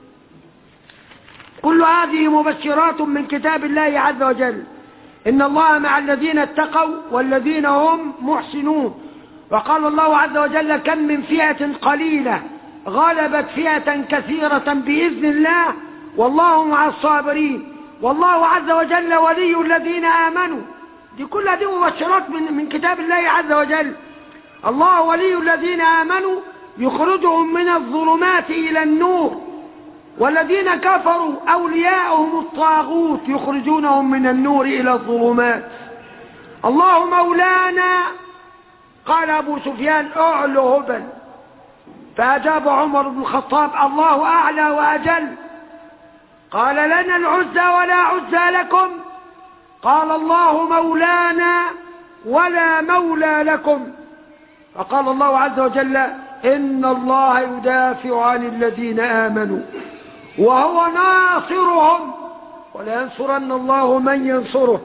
كل هذه مبشرات من كتاب الله عز وجل إن الله مع الذين اتقوا والذين هم محسنون وقال الله عز وجل كم من فئة قليلة غلبت فئة كثيرة بإذن الله والله مع الصابرين والله عز وجل ولي الذين آمنوا دي كل هذه مبشرات من, من كتاب الله عز وجل الله ولي الذين آمنوا يخرجهم من الظلمات إلى النور والذين كفروا أولياءهم الطاغوت يخرجونهم من النور إلى الظلمات الله مولانا قال أبو سفيان أعلو هبل فأجاب عمر بن الخطاب الله أعلى وأجل قال لنا العزى ولا عزى لكم قال الله مولانا ولا مولى لكم فقال الله عز وجل إن الله يدافع عن الذين آمنوا وهو ناصرهم ولينصرن الله من ينصره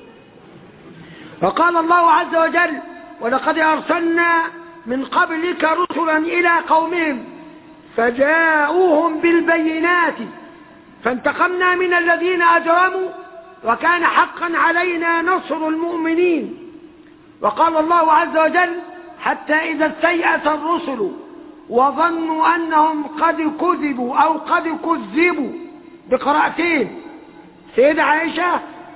وقال الله عز وجل ولقد أرسلنا من قبلك رسلا إلى قومهم فجاءوهم بالبينات فانتقمنا من الذين أجرموا وكان حقا علينا نصر المؤمنين وقال الله عز وجل حتى إذا استيأس الرسل وظنوا أنهم قد كذبوا أو قد كذبوا بقراءتين سيدة عائشة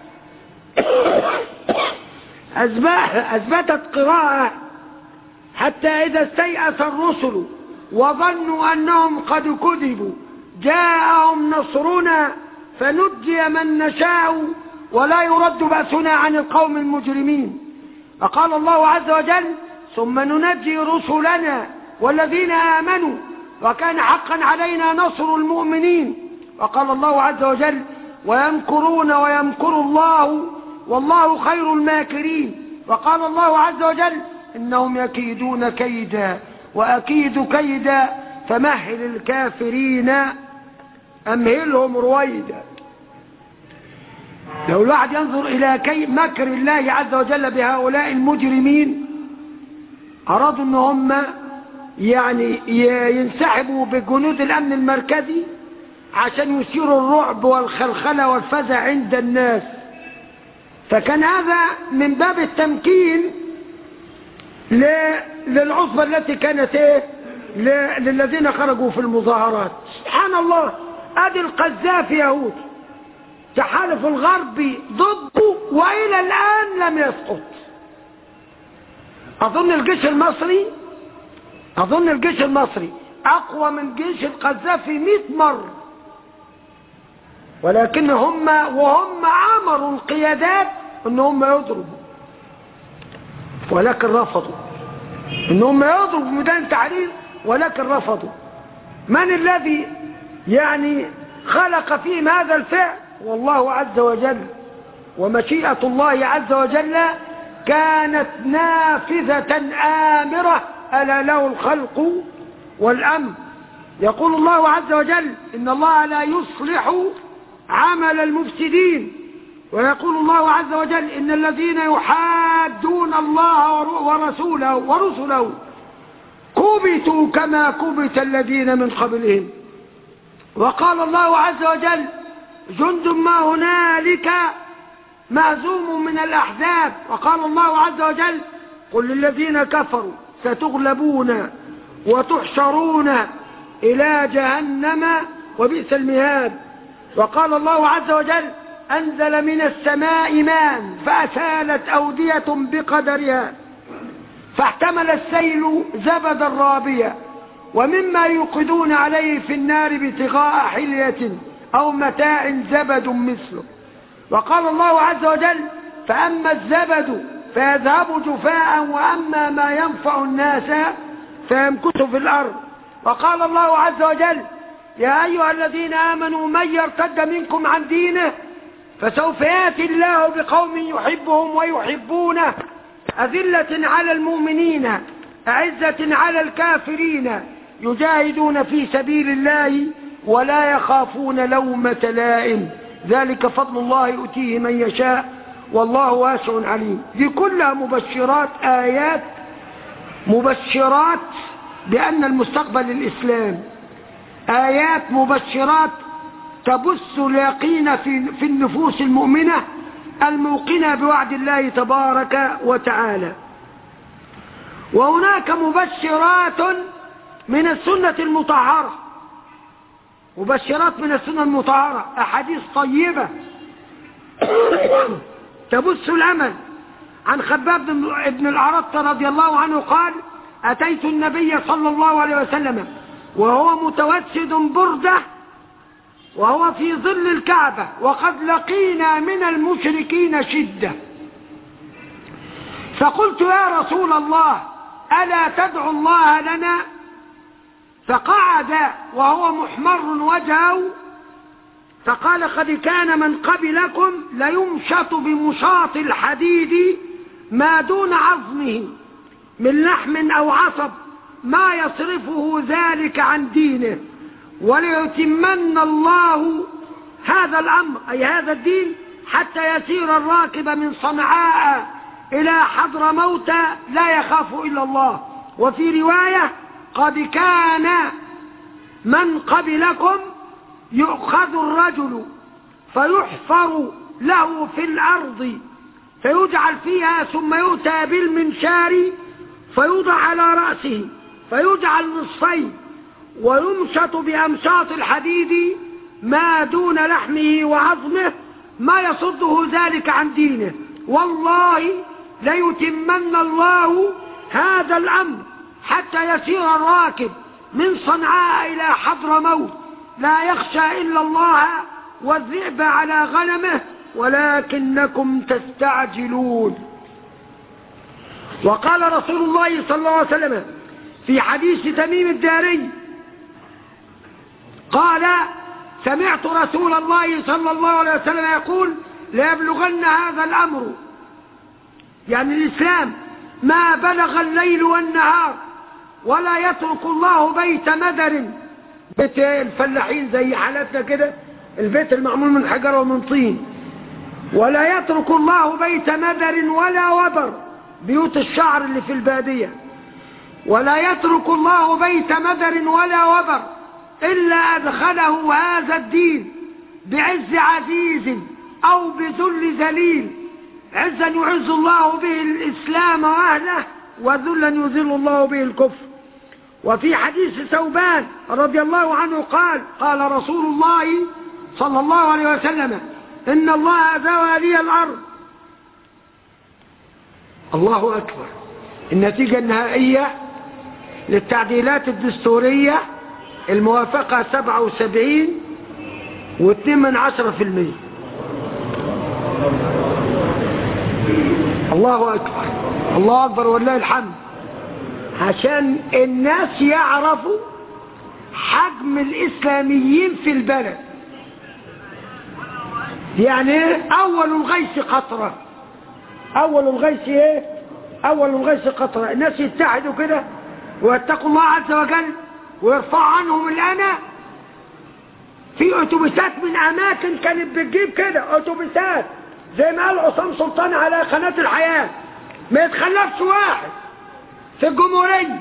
أثبتت قراءة حتى إذا استيأس الرسل وظنوا أنهم قد كذبوا جاءهم نصرنا فنجي من نشاء ولا يرد بأسنا عن القوم المجرمين فقال الله عز وجل ثم ننجي رسلنا والذين آمنوا وكان حقا علينا نصر المؤمنين وقال الله عز وجل ويمكرون ويمكر الله والله خير الماكرين وقال الله عز وجل إنهم يكيدون كيدا وأكيد كيدا فمهل الكافرين أمهلهم رويدا لو الواحد ينظر إلى كي مكر الله عز وجل بهؤلاء المجرمين أرادوا أن هم يعني ينسحبوا بجنود الأمن المركزي عشان يثيروا الرعب والخلخلة والفزع عند الناس فكان هذا من باب التمكين للعصبة التي كانت ايه ل- للذين خرجوا في المظاهرات سبحان الله ادي القذافي يهودي تحالف الغرب ضده والى الان لم يسقط اظن الجيش المصري اظن الجيش المصري اقوى من جيش القذافي 100 مره ولكن هم وهم امروا القيادات ان هم يضربوا ولكن رفضوا ان هم يضربوا ميدان التحرير ولكن رفضوا من الذي يعني خلق فيهم هذا الفعل والله عز وجل ومشيئة الله عز وجل كانت نافذة آمرة ألا له الخلق والأمر يقول الله عز وجل إن الله لا يصلح عمل المفسدين ويقول الله عز وجل إن الذين يحادون الله ورسوله ورسله كبتوا كما كبت الذين من قبلهم وقال الله عز وجل جند ما هنالك مهزوم من الأحزاب وقال الله عز وجل قل للذين كفروا ستغلبون وتحشرون إلى جهنم وبئس المهاد وقال الله عز وجل أنزل من السماء ماء فأسالت أودية بقدرها فاحتمل السيل زبدا رابيا ومما يوقدون عليه في النار ابتغاء حلية أو متاع زبد مثله وقال الله عز وجل فأما الزبد فيذهب جفاء وأما ما ينفع الناس فيمكث في الأرض وقال الله عز وجل يا أيها الذين آمنوا من يرتد منكم عن دينه فسوف يأتي الله بقوم يحبهم ويحبونه أذلة على المؤمنين أعزة على الكافرين يجاهدون في سبيل الله ولا يخافون لومة لائم ذلك فضل الله يؤتيه من يشاء والله واسع عليم دي كلها مبشرات آيات مبشرات بأن المستقبل الإسلام آيات مبشرات تبث اليقين في, في النفوس المؤمنة الموقنة بوعد الله تبارك وتعالى وهناك مبشرات من السنة المطهرة مبشرات من السنة المطهرة أحاديث طيبة تبث الأمل عن خباب بن العرط رضي الله عنه قال أتيت النبي صلى الله عليه وسلم وهو متوسد بردة وهو في ظل الكعبة وقد لقينا من المشركين شدة فقلت يا رسول الله ألا تدعو الله لنا فقعد وهو محمر وجهه فقال قد كان من قبلكم ليمشط بمشاط الحديد ما دون عظمه من لحم أو عصب ما يصرفه ذلك عن دينه وليتمن الله هذا الأمر أي هذا الدين حتى يسير الراكب من صنعاء إلى حضر موت لا يخاف إلا الله وفي رواية قد كان من قبلكم يؤخذ الرجل فيحفر له في الأرض فيجعل فيها ثم يؤتى بالمنشار فيوضع على رأسه فيجعل نصفين ويمشط بأمشاط الحديد ما دون لحمه وعظمه ما يصده ذلك عن دينه والله ليتمن الله هذا الأمر حتى يسير الراكب من صنعاء إلى حضر موت لا يخشى إلا الله والذئب على غنمه ولكنكم تستعجلون وقال رسول الله صلى الله عليه وسلم في حديث تميم الداري قال سمعت رسول الله صلى الله عليه وسلم يقول ليبلغن هذا الأمر يعني الإسلام ما بلغ الليل والنهار ولا يترك الله بيت مدر بيت الفلاحين زي حالتنا كده البيت المعمول من حجر ومن طين ولا يترك الله بيت مدر ولا وبر بيوت الشعر اللي في البادية ولا يترك الله بيت مدر ولا وبر إلا أدخله هذا الدين بعز عزيز أو بذل ذليل عزا يعز الله به الإسلام وأهله وذلا يذل الله به الكفر وفي حديث ثوبان رضي الله عنه قال قال رسول الله صلى الله عليه وسلم إن الله ذوى لي الأرض الله أكبر النتيجة النهائية للتعديلات الدستورية الموافقة 77 واثنين من عشرة في المية الله أكبر الله أكبر والله الحمد عشان الناس يعرفوا حجم الإسلاميين في البلد يعني ايه أول الغيث قطرة أول الغيث ايه أول الغيث قطرة الناس يتحدوا كده ويتقوا الله عز وجل ويرفع عنهم الأنا في أتوبيسات من أماكن كانت بتجيب كده أتوبيسات زي ما قال عصام سلطان على قناة الحياة ما يتخلفش واحد في الجمهورية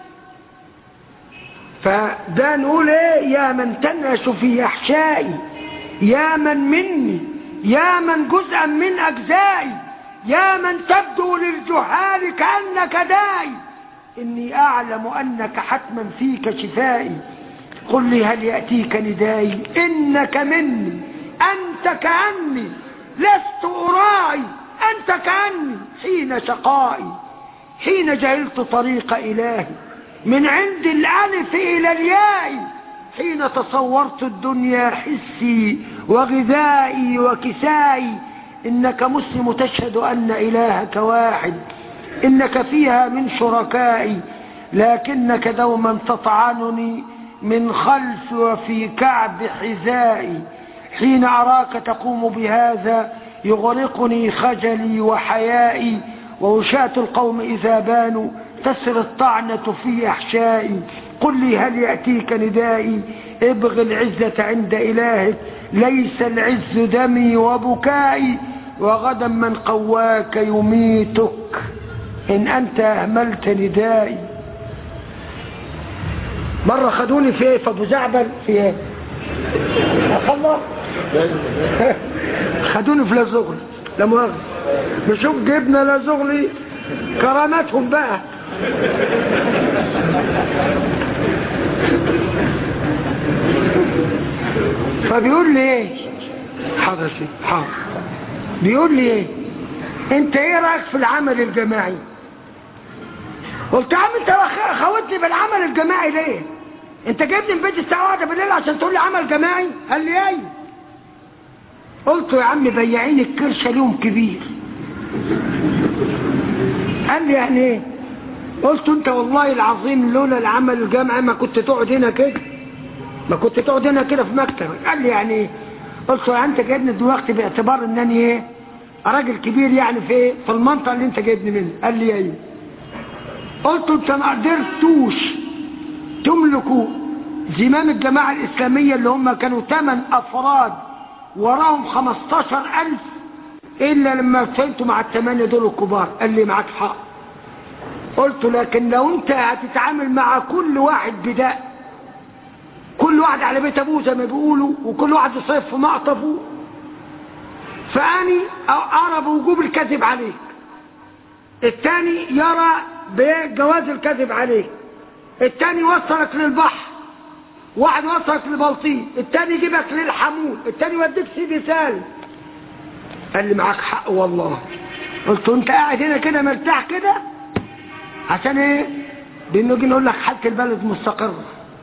فده نقول ايه يا من تنعش في احشائي يا من مني يا من جزءا من اجزائي يا من تبدو للجهال كأنك داعي إني أعلم أنك حتما فيك شفائي قل لي هل يأتيك ندائي إنك مني أنت كأني لست أراعي أنت كأني حين شقائي حين جهلت طريق إلهي من عند الألف إلى الياء حين تصورت الدنيا حسي وغذائي وكسائي إنك مسلم تشهد أن إلهك واحد إنك فيها من شركائي لكنك دوما تطعنني من خلف وفي كعب حذائي حين أراك تقوم بهذا يغرقني خجلي وحيائي ووشاة القوم إذا بانوا تسر الطعنة في أحشائي قل لي هل يأتيك ندائي ابغ العزة عند إلهك ليس العز دمي وبكائي وغدا من قواك يميتك إن أنت أهملت ندائي مرة خدوني في ايه في ابو زعبل في ايه الله خدوني في لازغلي لا مؤاخذة بشوف جبنا لازغلي كراماتهم بقى فبيقول لي ايه حاضر سيدي حاضر بيقول لي ايه انت ايه رايك في العمل الجماعي قلت يا عم انت خوتني بالعمل الجماعي ليه انت جايبني من بيت الساعه واحدة بالليل عشان تقول لي عمل جماعي قال لي ايه قلت يا عم بياعين الكرشه ليهم كبير قال لي يعني ايه قلت انت والله العظيم لولا العمل الجامعي ما كنت تقعد هنا كده ما كنت تقعد هنا كده في مكتبك قال لي يعني ايه قلت له انت جايبني دلوقتي باعتبار انني ايه راجل كبير يعني في في المنطقه اللي انت جايبني منها قال لي ايه قلت انت ما قدرتوش تملكوا زمام الجماعة الإسلامية اللي هم كانوا 8 أفراد وراهم 15000 إلا لما فهمتوا مع الثمانية دول الكبار قال لي معاك حق قلت لكن لو انت هتتعامل مع كل واحد بداء كل واحد على بيت ابوه زي ما بيقولوا وكل واحد يصيف في مقطفه فاني ارى بوجوب الكذب عليك الثاني يرى بجواز الكذب عليك الثاني يوصلك للبحر واحد يوصلك للبلطيم الثاني يجيبك للحمول الثاني يوديك سيدي سالم قال لي معاك حق والله قلت له انت قاعد هنا كده مرتاح كده عشان ايه بنيجي نقول لك حالة البلد مستقرة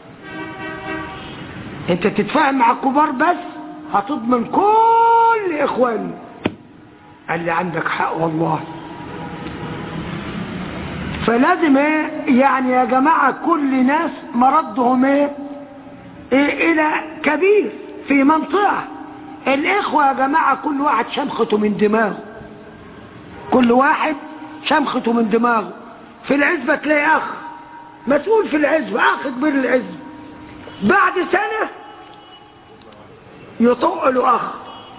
انت تتفاهم مع الكبار بس هتضمن كل اخواني قال لي عندك حق والله فلازم ايه يعني يا جماعة كل ناس مردهم ايه, إيه الى كبير في منطقة الاخوة يا جماعة كل واحد شمخته من دماغه كل واحد شمخته من دماغه في العزبة تلاقي اخ مسؤول في العزبة اخ كبير العزبة بعد سنة يطق له اخ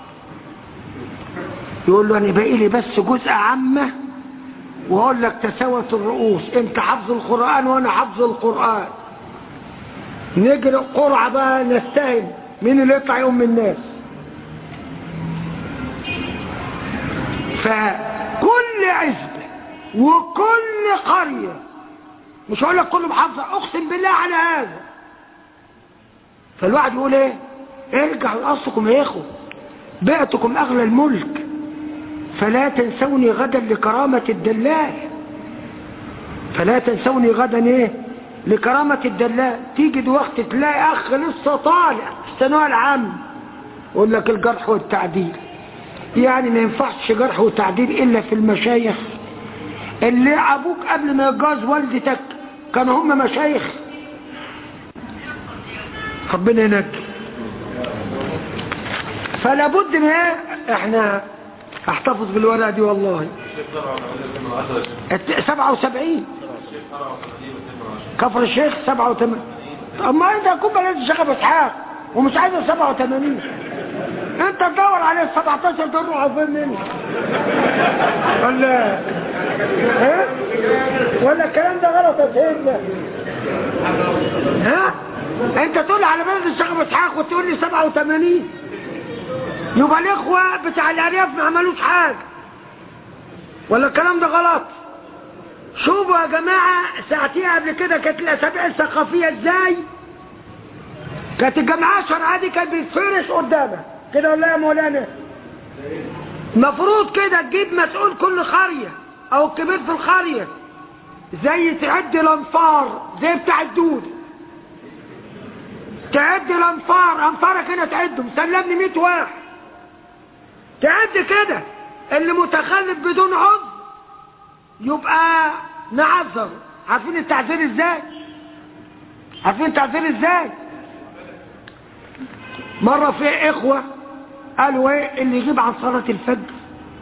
يقول له انا باقي لي بس جزء عامه واقول لك تساوت الرؤوس انت حفظ القرآن وانا حفظ القرآن نجري قرعة بقى نستهل مين اللي يطلع يوم من الناس فكل عزبة وكل قرية مش هقول لك كله محافظة اقسم بالله على هذا فالواحد يقول ايه ارجعوا لاصلكم يا اخو بعتكم اغلى الملك فلا تنسوني غدا لكرامة الدلال فلا تنسوني غدا ايه لكرامة الدلال تيجي وقت تلاقي اخ لسه طالع في الثانويه العامه يقول لك الجرح والتعديل يعني ما ينفعش جرح وتعديل الا في المشايخ اللي ابوك قبل ما يتجوز والدتك كانوا هم مشايخ ربنا ينجي فلا بد من ايه احنا احتفظ بالورقه دي والله 77 كفر الشيخ 87 اما انت كوبا لازم الشيخ ابو اسحاق ومش عايز 87 انت تدور على ال 17 دول روحوا فين مني ولا ها ولا الكلام ده غلط يا سيدنا ها انت تقول على بلد الشيخ ابو اسحاق وتقول لي 87 يبقى الاخوه بتاع الارياف ما عملوش حاجه ولا الكلام ده غلط شوفوا يا جماعة ساعتها قبل كده كانت الأسابيع الثقافية ازاي كانت الجامعات الشرعية دي كانت بتفرش قدامها كده ولا يا مولانا المفروض كده تجيب مسؤول كل قرية او الكبير في القرية زي تعد الانفار زي بتاع الدود تعد الانفار انفارك هنا تعدهم سلمني 100 واحد تعد كده اللي متخلف بدون عذر يبقى نعذر عارفين التعذير ازاي عارفين التعذير ازاي مرة في اخوة قالوا ايه اللي يغيب عن صلاة الفجر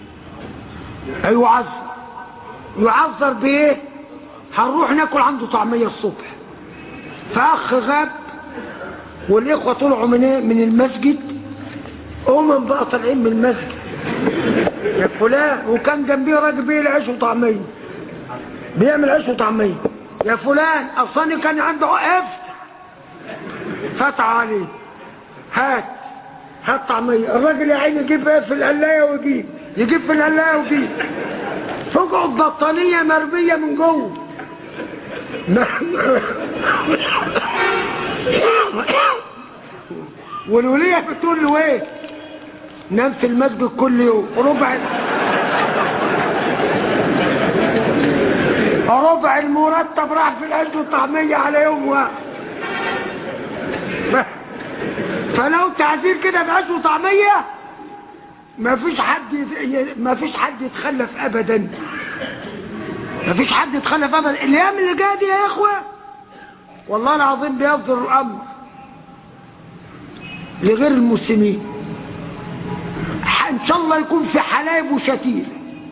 يعذر يعذر بايه هنروح ناكل عنده طعمية الصبح فاخ غاب والاخوة طلعوا من ايه من المسجد هم بقى طالعين من المسجد يا فلان وكان جنبيه راجل بيه عيش وطعمية بيعمل عيش وطعمية يا فلان اصلا كان عنده افتح فتح عليه هات هات طعمية الراجل يا عيني يجيب ايه في القلاية ويجيب يجيب في القلاية ويجيب فوقه البطانية مرمية من جوه والولية بتقول له ايه نام في المسجد كل يوم ربع ربع المرتب راح في العيش والطعمية على يوم واحد فلو تعذير كده بعيش وطعمية ما فيش حد ما فيش حد يتخلف ابدا ما فيش حد يتخلف ابدا الايام اللي جايه دي يا اخوه والله العظيم بيصدر الامر لغير المسلمين ان شاء الله يكون في حلايب وشتيل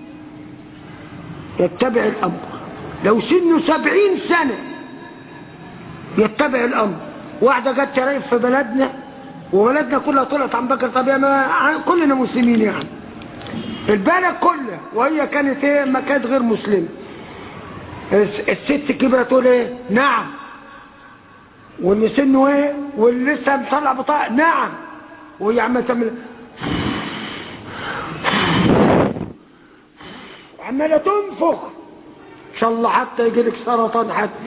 يتبع الامر لو سنه سبعين سنة يتبع الامر واحدة جت شرايف في بلدنا وبلدنا كلها طلعت عن بكر طب ما كلنا مسلمين يعني البلد كلها وهي كانت ايه ما كانت غير مسلمة الست كبرت تقول ايه نعم واللي سنه ايه واللي لسه مطلع بطاقة نعم وهي عمالة تعمل عمالة تنفخ ان شاء الله حتى يجي لك سرطان حتى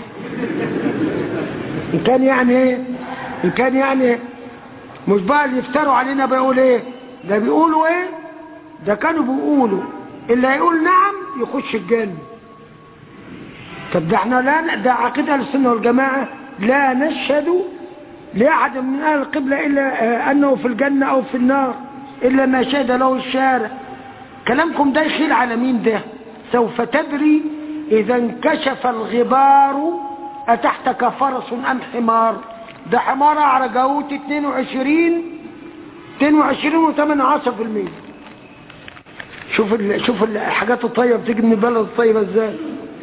ان كان يعني ايه ان كان يعني مش بقى اللي يفتروا علينا بيقول ايه ده بيقولوا ايه ده كانوا بيقولوا اللي هيقول نعم يخش الجنة طب ده احنا لا ده عقيدة السنة والجماعة لا نشهد لأحد من أهل القبلة إلا أنه في الجنة أو في النار إلا ما شهد له الشارع كلامكم ده يخيل على مين ده سوف تدري إذا انكشف الغبار أتحتك فرس أم حمار ده حمار عرجوت 22 22 و8 في المية شوف ال... شوف الحاجات الطيبة بتيجي من البلد الطيبة ازاي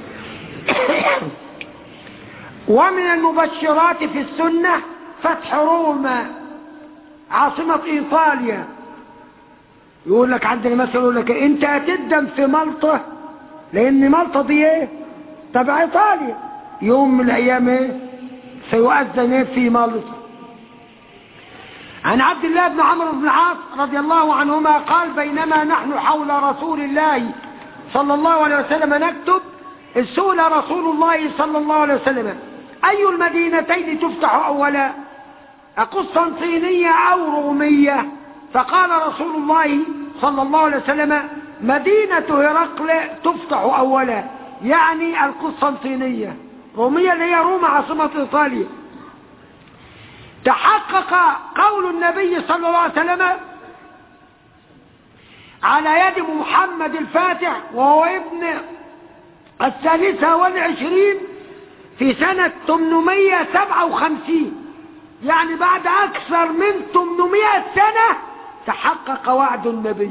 ومن المبشرات في السنة فتح روما عاصمة ايطاليا يقول لك عندنا مثل يقول لك انت هتدم في مالطة لان مالطة دي ايه تبع ايطاليا يوم من الايام ايه سيؤذن ايه في مالطة عن عبد الله بن عمرو بن العاص رضي الله عنهما قال بينما نحن حول رسول الله صلى الله عليه وسلم نكتب سئل رسول الله صلى الله عليه وسلم أي المدينتين تفتح أولا قسطنطينية أو رومية فقال رسول الله صلى الله عليه وسلم مدينة هرقل تفتح أولا يعني القسطنطينية رومية اللي هي روما عاصمة إيطاليا تحقق قول النبي صلى الله عليه وسلم على يد محمد الفاتح وهو ابن الثالثة والعشرين في سنة 857 يعني بعد أكثر من 800 سنة تحقق وعد النبي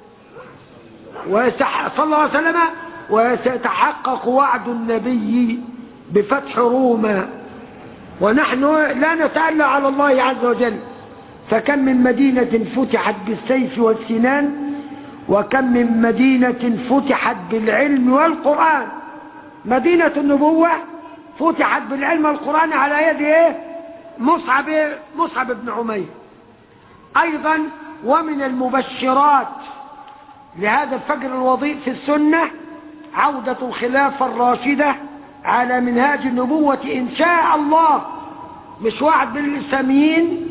صلى الله عليه وسلم وسيتحقق وعد النبي بفتح روما ونحن لا نتألى على الله عز وجل فكم من مدينة فتحت بالسيف والسنان وكم من مدينة فتحت بالعلم والقرآن مدينة النبوة فتحت بالعلم والقرآن على يد ايه مصعب مصعب بن عمير ايضا ومن المبشرات لهذا الفجر الوضيء في السنة عودة الخلافة الراشدة على منهاج النبوة إن شاء الله مش واحد من الإسلاميين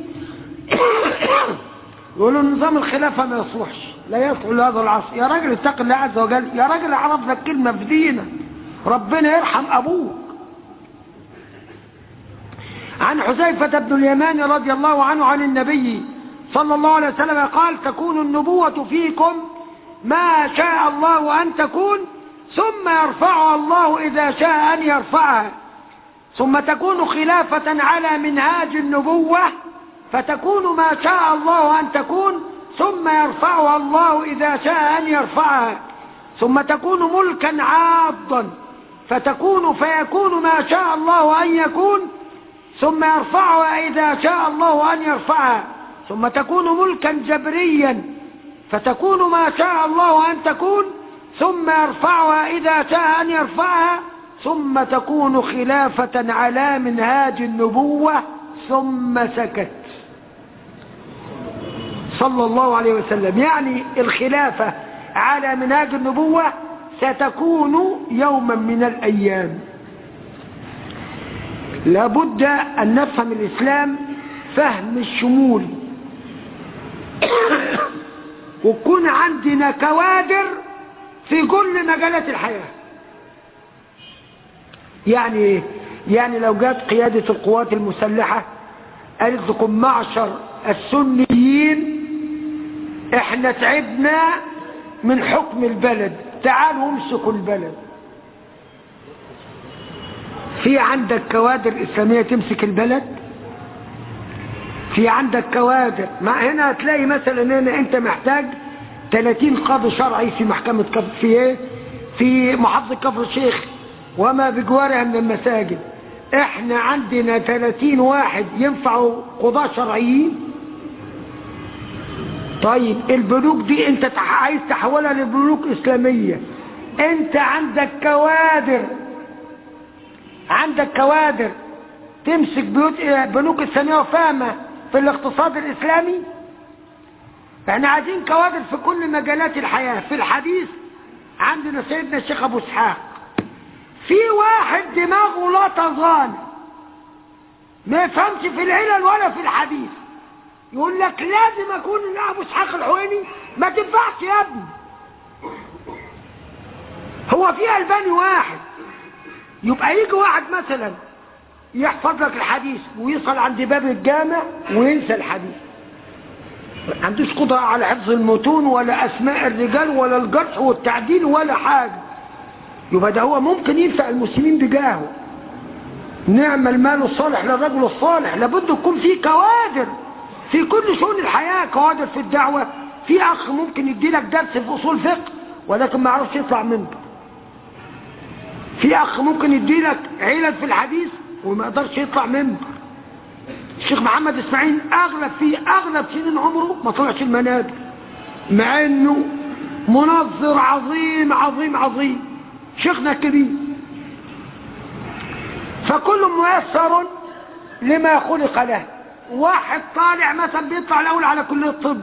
يقولوا نظام الخلافة ما يصلحش لا يصلح لهذا العصر يا راجل اتق الله عز وجل يا راجل اعرف لك كلمة في دينك ربنا يرحم أبوك عن حذيفة بن اليمان رضي الله عنه عن النبي صلى الله عليه وسلم قال تكون النبوة فيكم ما شاء الله أن تكون ثم يرفعها الله إذا شاء أن يرفعها ثم تكون خلافة على منهاج النبوة فتكون ما شاء الله أن تكون ثم يرفعها الله إذا شاء أن يرفعها ثم تكون ملكا عاضا فتكون فيكون ما شاء الله أن يكون ثم يرفعها إذا شاء الله أن يرفعها ثم تكون ملكا جبريا فتكون ما شاء الله أن تكون ثم يرفعها إذا شاء أن يرفعها ثم تكون خلافة على منهاج النبوة ثم سكت صلى الله عليه وسلم يعني الخلافة على منهاج النبوة ستكون يوما من الأيام لابد أن نفهم الإسلام فهم الشمول وكون عندنا كوادر في كل مجالات الحياة يعني ايه يعني لو جات قيادة القوات المسلحة قالت لكم معشر السنيين احنا تعبنا من حكم البلد تعالوا امسكوا البلد في عندك كوادر إسلامية تمسك البلد في عندك كوادر مع هنا هتلاقي مثلا هنا انت محتاج 30 قاضي شرعي في محكمة كفر في ايه في محافظة كفر الشيخ وما بجوارها من المساجد احنا عندنا 30 واحد ينفعوا قضاة شرعيين طيب البنوك دي انت عايز تحولها لبنوك اسلامية انت عندك كوادر عندك كوادر تمسك بيوت بنوك اسلامية وفاهمة في الاقتصاد الاسلامي احنا عايزين كوادر في كل مجالات الحياة في الحديث عندنا سيدنا الشيخ ابو اسحاق في واحد دماغه لا تظان ما يفهمش في العلل ولا في الحديث يقول لك لازم اكون ابو اسحاق الحويني ما تنفعش يا ابني هو في الباني واحد يبقى يجي واحد مثلا يحفظ لك الحديث ويصل عند باب الجامع وينسى الحديث ما عندوش قدرة على حفظ المتون ولا أسماء الرجال ولا الجرح والتعديل ولا حاجة يبقى ده هو ممكن ينفع المسلمين بجاهه نعم المال الصالح للرجل الصالح لابد يكون في كوادر في كل شؤون الحياة كوادر في الدعوة في أخ ممكن يدي لك درس في أصول فقه ولكن ما يعرفش يطلع منبر في أخ ممكن يدي لك علل في الحديث وما يقدرش يطلع منبر الشيخ محمد اسماعيل أغلب في أغلب سنين عمره ما طلعش المنابر مع أنه منظر عظيم عظيم عظيم شيخنا كبير فكل ميسر لما خلق له واحد طالع مثلا بيطلع الاول على كليه الطب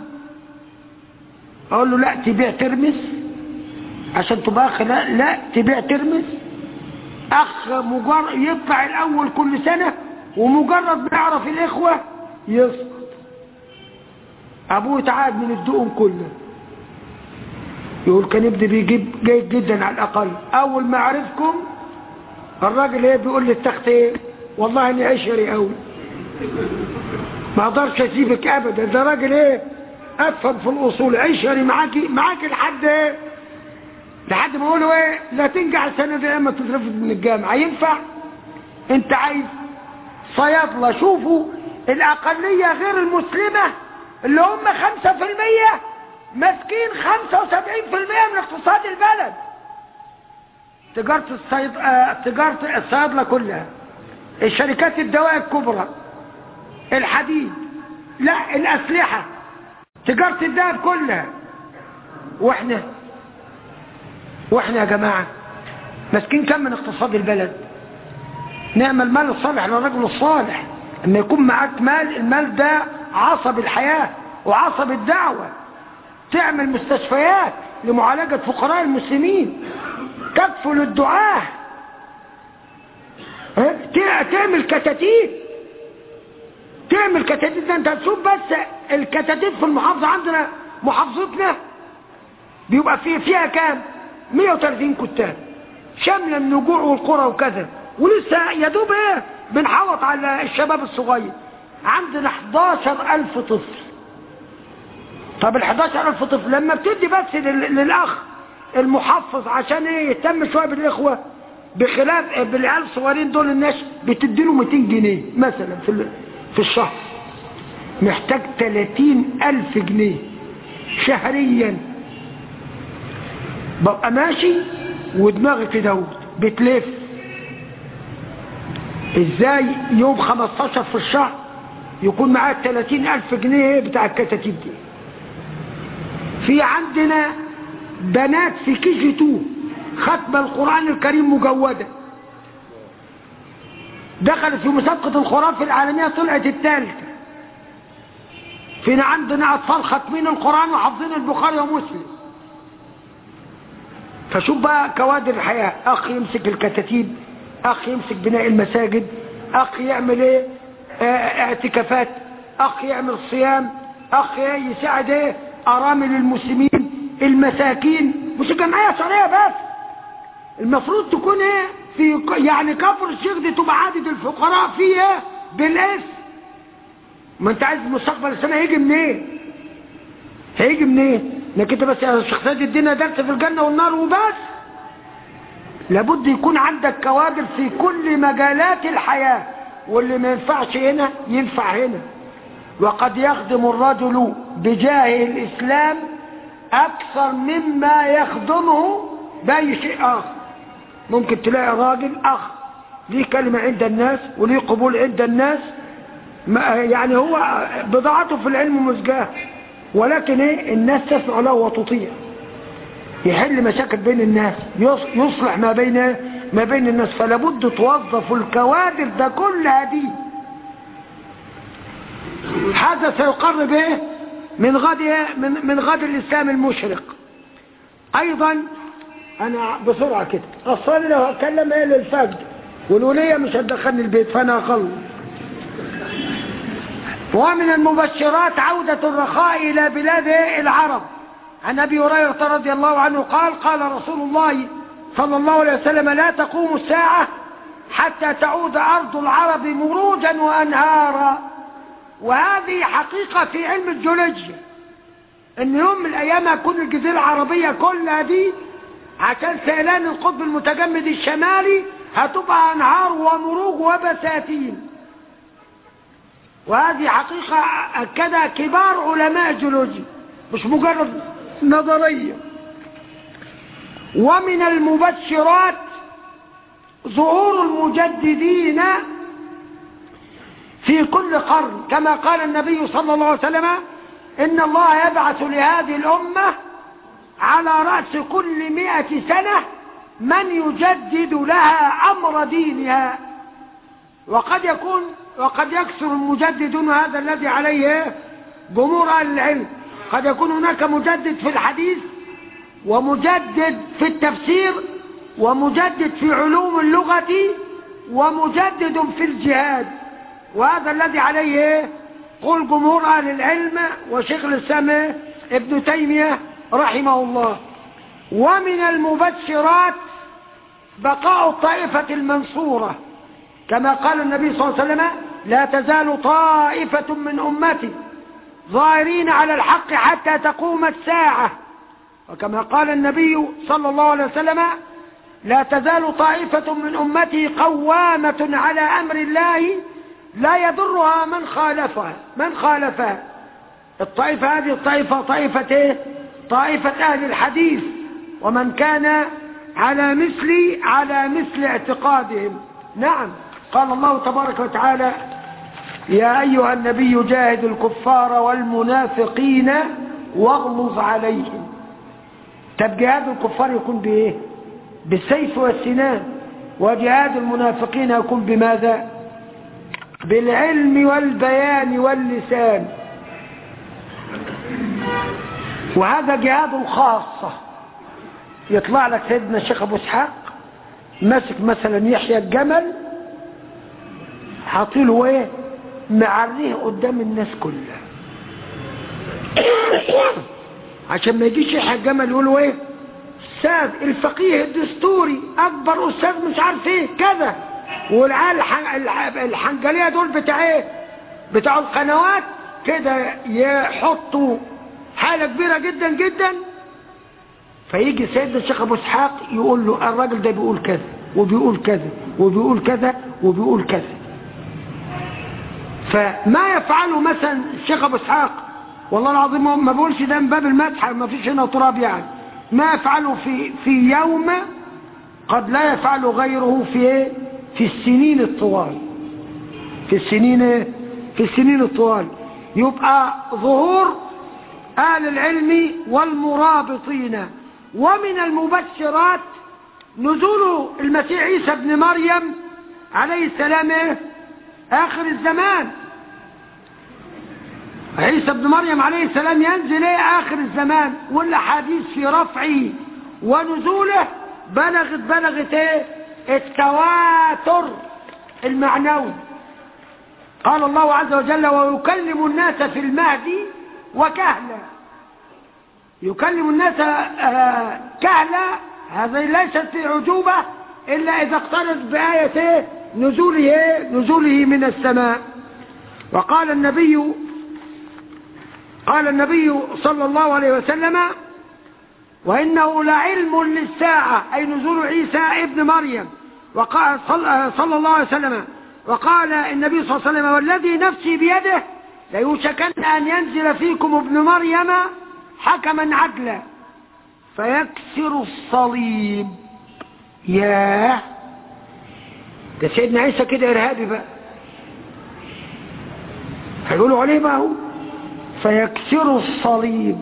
اقول له لا تبيع ترمس عشان تبقى لا لا تبيع ترمس اخ مجرد يطلع الاول كل سنة ومجرد ما يعرف الاخوة يسقط ابوه اتعاد من الدقن كله يقول كان ابني بيجيب جيد جدا على الاقل اول ما عرفكم الراجل ايه بيقول لي التخت ايه والله اني عشري قوي ما اقدرش اسيبك ابدا ده راجل ايه افهم في الاصول عشري معاكي معاكي لحد ايه لحد ما اقوله ايه لا تنجح السنه دي اما تترفض من الجامعه ينفع انت عايز صيادله شوفوا الاقليه غير المسلمه اللي هم خمسة في المية ماسكين خمسة وسبعين في المية من اقتصاد البلد تجارة الصيد... آه... تجارة الصيادلة كلها الشركات الدواء الكبرى الحديد لا الأسلحة تجارة الذهب كلها واحنا واحنا يا جماعة ماسكين كم من اقتصاد البلد نعم المال الصالح للرجل الصالح اما يكون معاك مال المال ده عصب الحياة وعصب الدعوة تعمل مستشفيات لمعالجة فقراء المسلمين تكفل الدعاة تعمل كتاتيب تعمل كتاتيب ده انت هتشوف بس الكتاتيب في المحافظة عندنا محافظتنا بيبقى فيه فيها كام 130 كتاب شاملة النجوع والقرى وكذا ولسه يا دوب ايه بنحوط على الشباب الصغير عندنا 11000 طفل طب ال 11000 طفل لما بتدي بس للاخ المحفظ عشان ايه يهتم شويه بالاخوه بخلاف بالعيال الصغيرين دول الناس بتدي له 200 جنيه مثلا في في الشهر محتاج 30000 جنيه شهريا ببقى ماشي ودماغي في داود بتلف ازاي يوم 15 في الشهر يكون معاه 30000 جنيه بتاع الكتاتيب دي في عندنا بنات في كي جي 2 ختم القرآن الكريم مجودة دخلت في مسابقة الخرافة العالمية طلعت الثالثة فينا عندنا أطفال ختمين القرآن وحافظين البخاري ومسلم فشوف بقى كوادر الحياة أخ يمسك الكتاتيب أخ يمسك بناء المساجد أخ يعمل إيه اه اعتكافات أخ يعمل صيام أخ يساعد إيه أرامل المسلمين المساكين مش جمعية شرعية بس المفروض تكون ايه في يعني كفر الشيخ دي تبقى عادة الفقراء فيه ايه بالاسم ما انت عايز مستقبل السنة هيجي منين ايه؟ هيجي منين ايه؟ انك انت بس يا شخصيات الدين درس في الجنة والنار وبس لابد يكون عندك كوادر في كل مجالات الحياة واللي ما ينفعش هنا ينفع هنا وقد يخدم الرجل بجاه الإسلام أكثر مما يخدمه بأي شيء آخر ممكن تلاقي راجل أخ ليه كلمة عند الناس وليه قبول عند الناس يعني هو بضاعته في العلم مزجاه ولكن ايه الناس تسمع له وتطيع يحل مشاكل بين الناس يصلح ما بين ما بين الناس فلابد توظف الكوادر ده كلها دي هذا سيقرب ايه من غد ايه من, من غد الاسلام المشرق ايضا انا بسرعة كده اصلي لو هتكلم ايه للفجر والولية مش هتدخلني البيت فانا اخلص ومن المبشرات عودة الرخاء الى بلاد العرب عن ابي هريرة رضي الله عنه قال قال رسول الله صلى الله عليه وسلم لا تقوم الساعة حتى تعود ارض العرب مروجا وانهارا وهذه حقيقة في علم الجيولوجيا ان يوم من الايام هتكون الجزيرة العربية كلها دي عشان سيلان القطب المتجمد الشمالي هتبقى انهار ومروج وبساتين وهذه حقيقة أكدها كبار علماء الجيولوجيا مش مجرد نظرية ومن المبشرات ظهور المجددين في كل قرن كما قال النبي صلى الله عليه وسلم إن الله يبعث لهذه الأمة على رأس كل مئة سنة من يجدد لها أمر دينها وقد يكون وقد يكثر المجددون هذا الذي عليه جمهور أهل العلم قد يكون هناك مجدد في الحديث ومجدد في التفسير ومجدد في علوم اللغة ومجدد في الجهاد وهذا الذي عليه قول جمهور أهل العلم وشيخ الإسلام ابن تيمية رحمه الله ومن المبشرات بقاء الطائفة المنصورة كما قال النبي صلى الله عليه وسلم لا تزال طائفة من أمتي ظاهرين على الحق حتى تقوم الساعة وكما قال النبي صلى الله عليه وسلم لا تزال طائفة من أمتي قوامة على أمر الله لا يضرها من خالفها من خالفها الطائفة هذه الطائفة طائفة ايه طائفة أهل الحديث ومن كان على مثل على مثل اعتقادهم نعم قال الله تبارك وتعالى يا أيها النبي جاهد الكفار والمنافقين واغلظ عليهم طب جهاد الكفار يكون بإيه بالسيف والسنان وجهاد المنافقين يكون بماذا بالعلم والبيان واللسان وهذا جهاد خاصة يطلع لك سيدنا الشيخ أبو اسحاق ماسك مثلا يحيى الجمل حاطيله ايه معريه قدام الناس كلها عشان ما يجيش يحيى الجمل يقولوا ايه استاذ الفقيه الدستوري اكبر استاذ مش عارف ايه كذا والعيال الحنجليه دول بتاع ايه بتاع القنوات كده يحطوا حاله كبيره جدا جدا فيجي سيدنا الشيخ ابو اسحاق يقول له الراجل ده بيقول كذا وبيقول كذا وبيقول كذا وبيقول كذا فما يفعله مثلا الشيخ ابو اسحاق والله العظيم ما بقولش ده من باب المسح ما فيش هنا تراب يعني ما يفعله في في يوم قد لا يفعله غيره في في السنين الطوال في السنين في السنين الطوال يبقى ظهور اهل العلم والمرابطين ومن المبشرات نزول المسيح عيسى ابن مريم عليه السلام اخر الزمان عيسى ابن مريم عليه السلام ينزل ايه اخر الزمان والاحاديث في رفعه ونزوله بلغت بلغت ايه التواتر المعنوي قال الله عز وجل ويكلم الناس في المهدي وكهلا يكلم الناس كهلا هذه ليست في عجوبة إلا إذا اقترت بآية نزوله, نزوله من السماء وقال النبي قال النبي صلى الله عليه وسلم وإنه لعلم للساعة أي نزول عيسى ابن مريم وقال صلى الله عليه وسلم وقال النبي صلى الله عليه وسلم والذي نفسي بيده ليوشكن أن ينزل فيكم ابن مريم حكما عدلا فيكسر الصليب ياه ده سيدنا عيسى كده إرهابي بقى هيقولوا عليه بقى هو فيكسر الصليب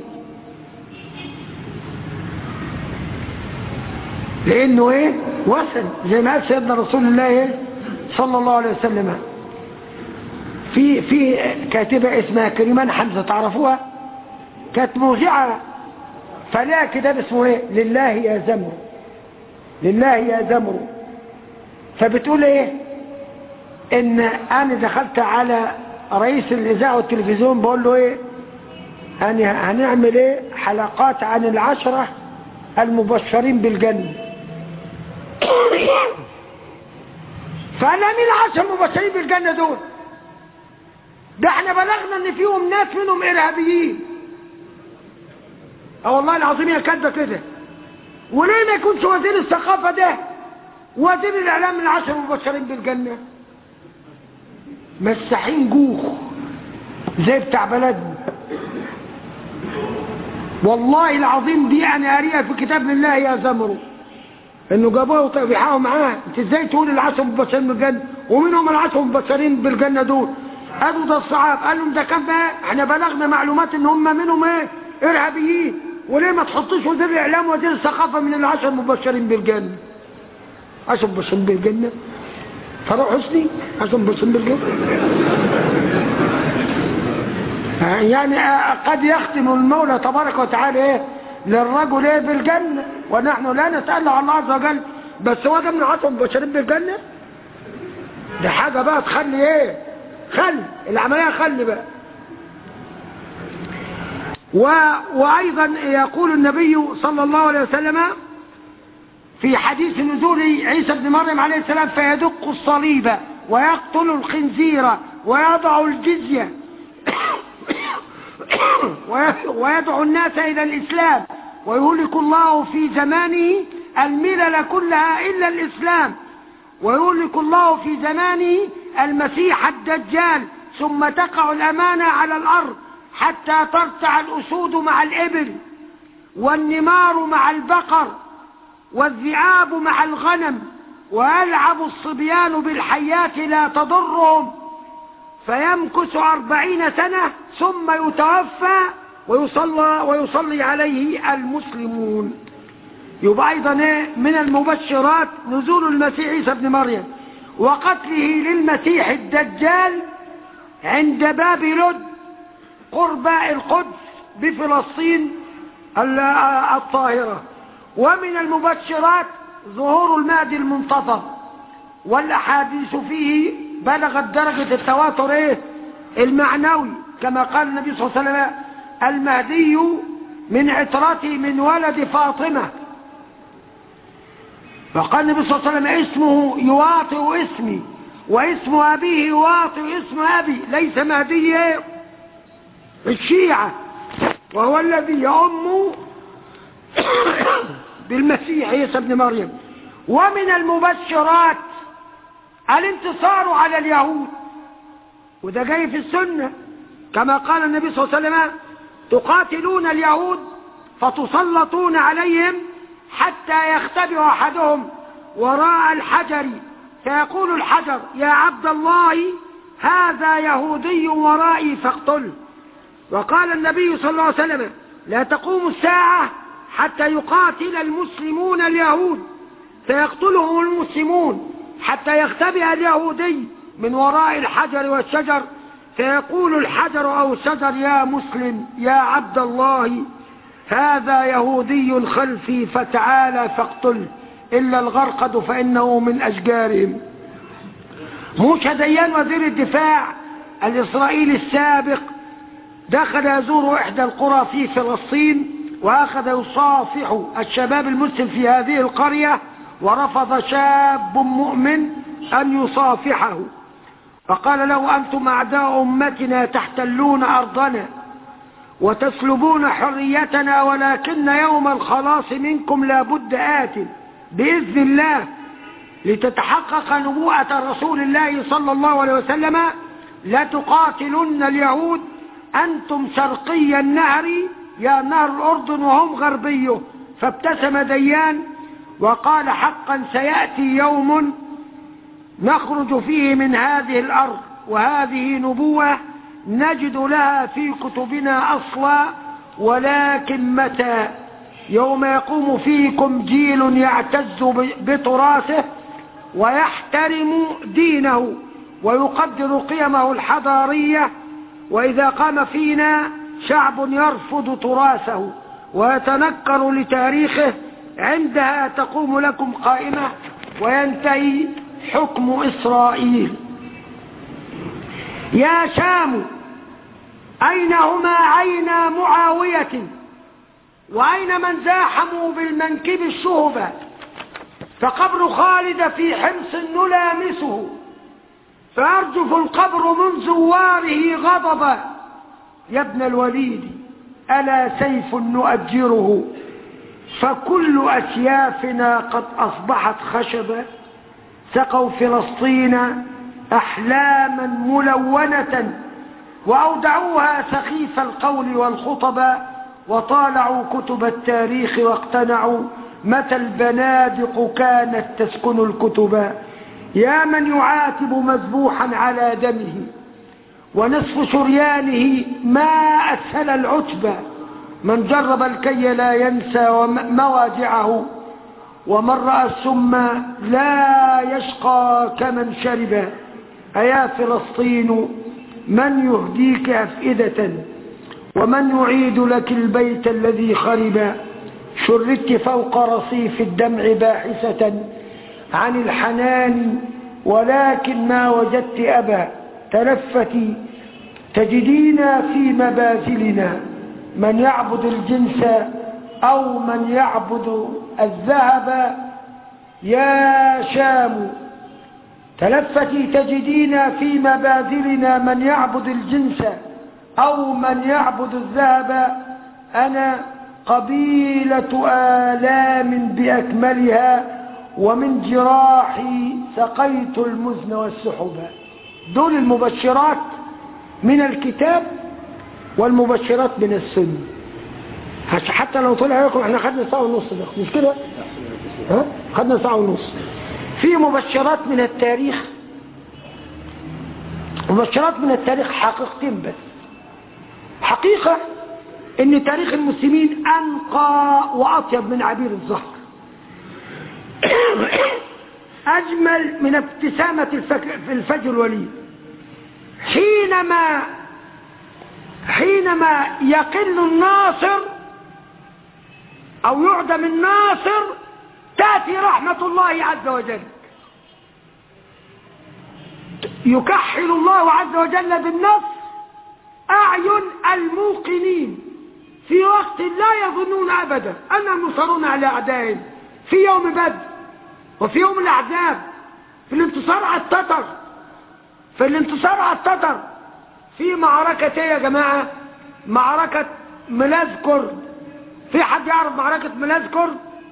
لانه ايه وصل زي ما قال سيدنا رسول الله ايه صلى الله عليه وسلم في في كاتبة اسمها كريمان حمزة تعرفوها كانت موزعة فلها كتاب اسمه ايه لله يا زمر لله يا زمر فبتقول ايه ان انا دخلت على رئيس الاذاعه والتلفزيون بقول له ايه أنا هنعمل ايه حلقات عن العشرة المبشرين بالجنة فأنا مين العشرة المبشرين بالجنة دول ده احنا بلغنا ان فيهم ناس منهم ارهابيين اه والله العظيم يا كده كده وليه ما يكونش وزير الثقافة ده وزير الاعلام من العشرة المبشرين بالجنة مساحين جوخ زي بتاع بلدنا والله العظيم دي انا قاريها في كتاب لله يا زمرو انه جابوه وبيحاولوا معاه انت ازاي تقول العشر مبشرين بالجنه ومنهم العشر مبشرين بالجنه دول قالوا ده الصعاب قال لهم ده كان بقى احنا بلغنا معلومات ان هم منهم ايه ارهابيين وليه ما تحطوش وزير الاعلام وزير الثقافه من العشر مبشرين بالجنه عشر مبشرين بالجنه فاروق حسني عشر مبشرين بالجنه يعني قد يختم المولى تبارك وتعالى ايه للرجل ايه بالجنة ونحن لا نسأل الله عز وجل بس هو ده من عطهم مبشرين بالجنة ده حاجة بقى تخلي ايه خلي العملية خلي بقى و... وأيضا يقول النبي صلى الله عليه وسلم في حديث نزول عيسى بن مريم عليه السلام فيدق الصليب ويقتل الخنزير ويضع الجزية ويدعو الناس إلى الإسلام ويهلك الله في زمانه الملل كلها إلا الإسلام ويهلك الله في زمانه المسيح الدجال ثم تقع الأمانة على الأرض حتى ترتع الأسود مع الإبل والنمار مع البقر والذئاب مع الغنم ويلعب الصبيان بالحيات لا تضرهم فيمكث أربعين سنة ثم يتوفى ويصلى, ويصلي عليه المسلمون يبقى أيضا من المبشرات نزول المسيح عيسى بن مريم وقتله للمسيح الدجال عند باب لد قرب القدس بفلسطين الطاهرة ومن المبشرات ظهور المهدي المنتظر والأحاديث فيه بلغت درجة التواتر إيه؟ المعنوي كما قال النبي صلى الله عليه وسلم المهدي من عترتي من ولد فاطمة فقال النبي صلى الله عليه وسلم اسمه يواطئ اسمي واسم أبيه يواطئ اسم أبي ليس مهدي الشيعة وهو الذي يؤم بالمسيح عيسى ابن مريم ومن المبشرات الانتصار على اليهود وده جاي في السنة كما قال النبي صلى الله عليه وسلم تقاتلون اليهود فتسلطون عليهم حتى يختبئ أحدهم وراء الحجر فيقول الحجر يا عبد الله هذا يهودي ورائي فاقتله وقال النبي صلى الله عليه وسلم لا تقوم الساعة حتى يقاتل المسلمون اليهود فيقتلهم المسلمون حتى يختبئ اليهودي من وراء الحجر والشجر فيقول الحجر أو الشجر يا مسلم يا عبد الله هذا يهودي خلفي فتعالى فاقتله إلا الغرقد فإنه من أشجارهم موسى ديان وزير الدفاع الإسرائيلي السابق دخل يزور إحدى القرى في فلسطين وأخذ يصافح الشباب المسلم في هذه القرية ورفض شاب مؤمن أن يصافحه فقال له أنتم أعداء أمتنا تحتلون أرضنا وتسلبون حريتنا ولكن يوم الخلاص منكم لابد آت بإذن الله لتتحقق نبوءة رسول الله صلى الله عليه وسلم لتقاتلن اليهود أنتم شرقي النهر يا نهر الأردن وهم غربيه فابتسم ديان وقال حقا سيأتي يوم نخرج فيه من هذه الأرض وهذه نبوة نجد لها في كتبنا أصلا ولكن متى يوم يقوم فيكم جيل يعتز بتراثه ويحترم دينه ويقدر قيمه الحضارية وإذا قام فينا شعب يرفض تراثه ويتنكر لتاريخه عندها تقوم لكم قائمة وينتهي حكم إسرائيل يا شام أين هما عين معاوية وأين من زاحموا بالمنكب الشهبة فقبر خالد في حمص نلامسه فيرجف القبر من زواره غضبا يا ابن الوليد ألا سيف نؤجره فكل أسيافنا قد أصبحت خشبا سقوا فلسطين أحلاما ملونة وأودعوها سخيف القول والخطبا وطالعوا كتب التاريخ واقتنعوا متى البنادق كانت تسكن الكتبا يا من يعاتب مذبوحا على دمه ونصف شريانه ما أسهل العتبة من جرب الكي لا ينسى مواجعه ومن رأى السم لا يشقى كمن شرب أيا فلسطين من يهديك أفئدة ومن يعيد لك البيت الذي خرب شردت فوق رصيف الدمع باحثة عن الحنان ولكن ما وجدت أبا تلفتي تجدين في مبازلنا من يعبد الجنس أو من يعبد الذهب يا شام تلفتي تجدين في مبادلنا من يعبد الجنس أو من يعبد الذهب أنا قبيلة آلام بأكملها ومن جراحي سقيت المزن والسحب دول المبشرات من الكتاب والمبشرات من السنة حتى لو طلع لكم احنا خدنا ساعة ونص ده مش كده ها خدنا ساعة ونص في مبشرات من التاريخ مبشرات من التاريخ حقيقتين بس حقيقة ان تاريخ المسلمين انقى واطيب من عبير الزهر اجمل من ابتسامة الفجر الوليد حينما حينما يقل الناصر او يعدم الناصر تأتي رحمة الله عز وجل يكحل الله عز وجل بالنصر أعين الموقنين في وقت لا يظنون أبدا أنهم ينصرون على أعدائهم في يوم بدر وفي يوم الأحزاب في الانتصار على التتر في الانتصار على التتر في معركة ايه يا جماعة معركة ملاذ كرد في حد يعرف معركة ملاذ كرد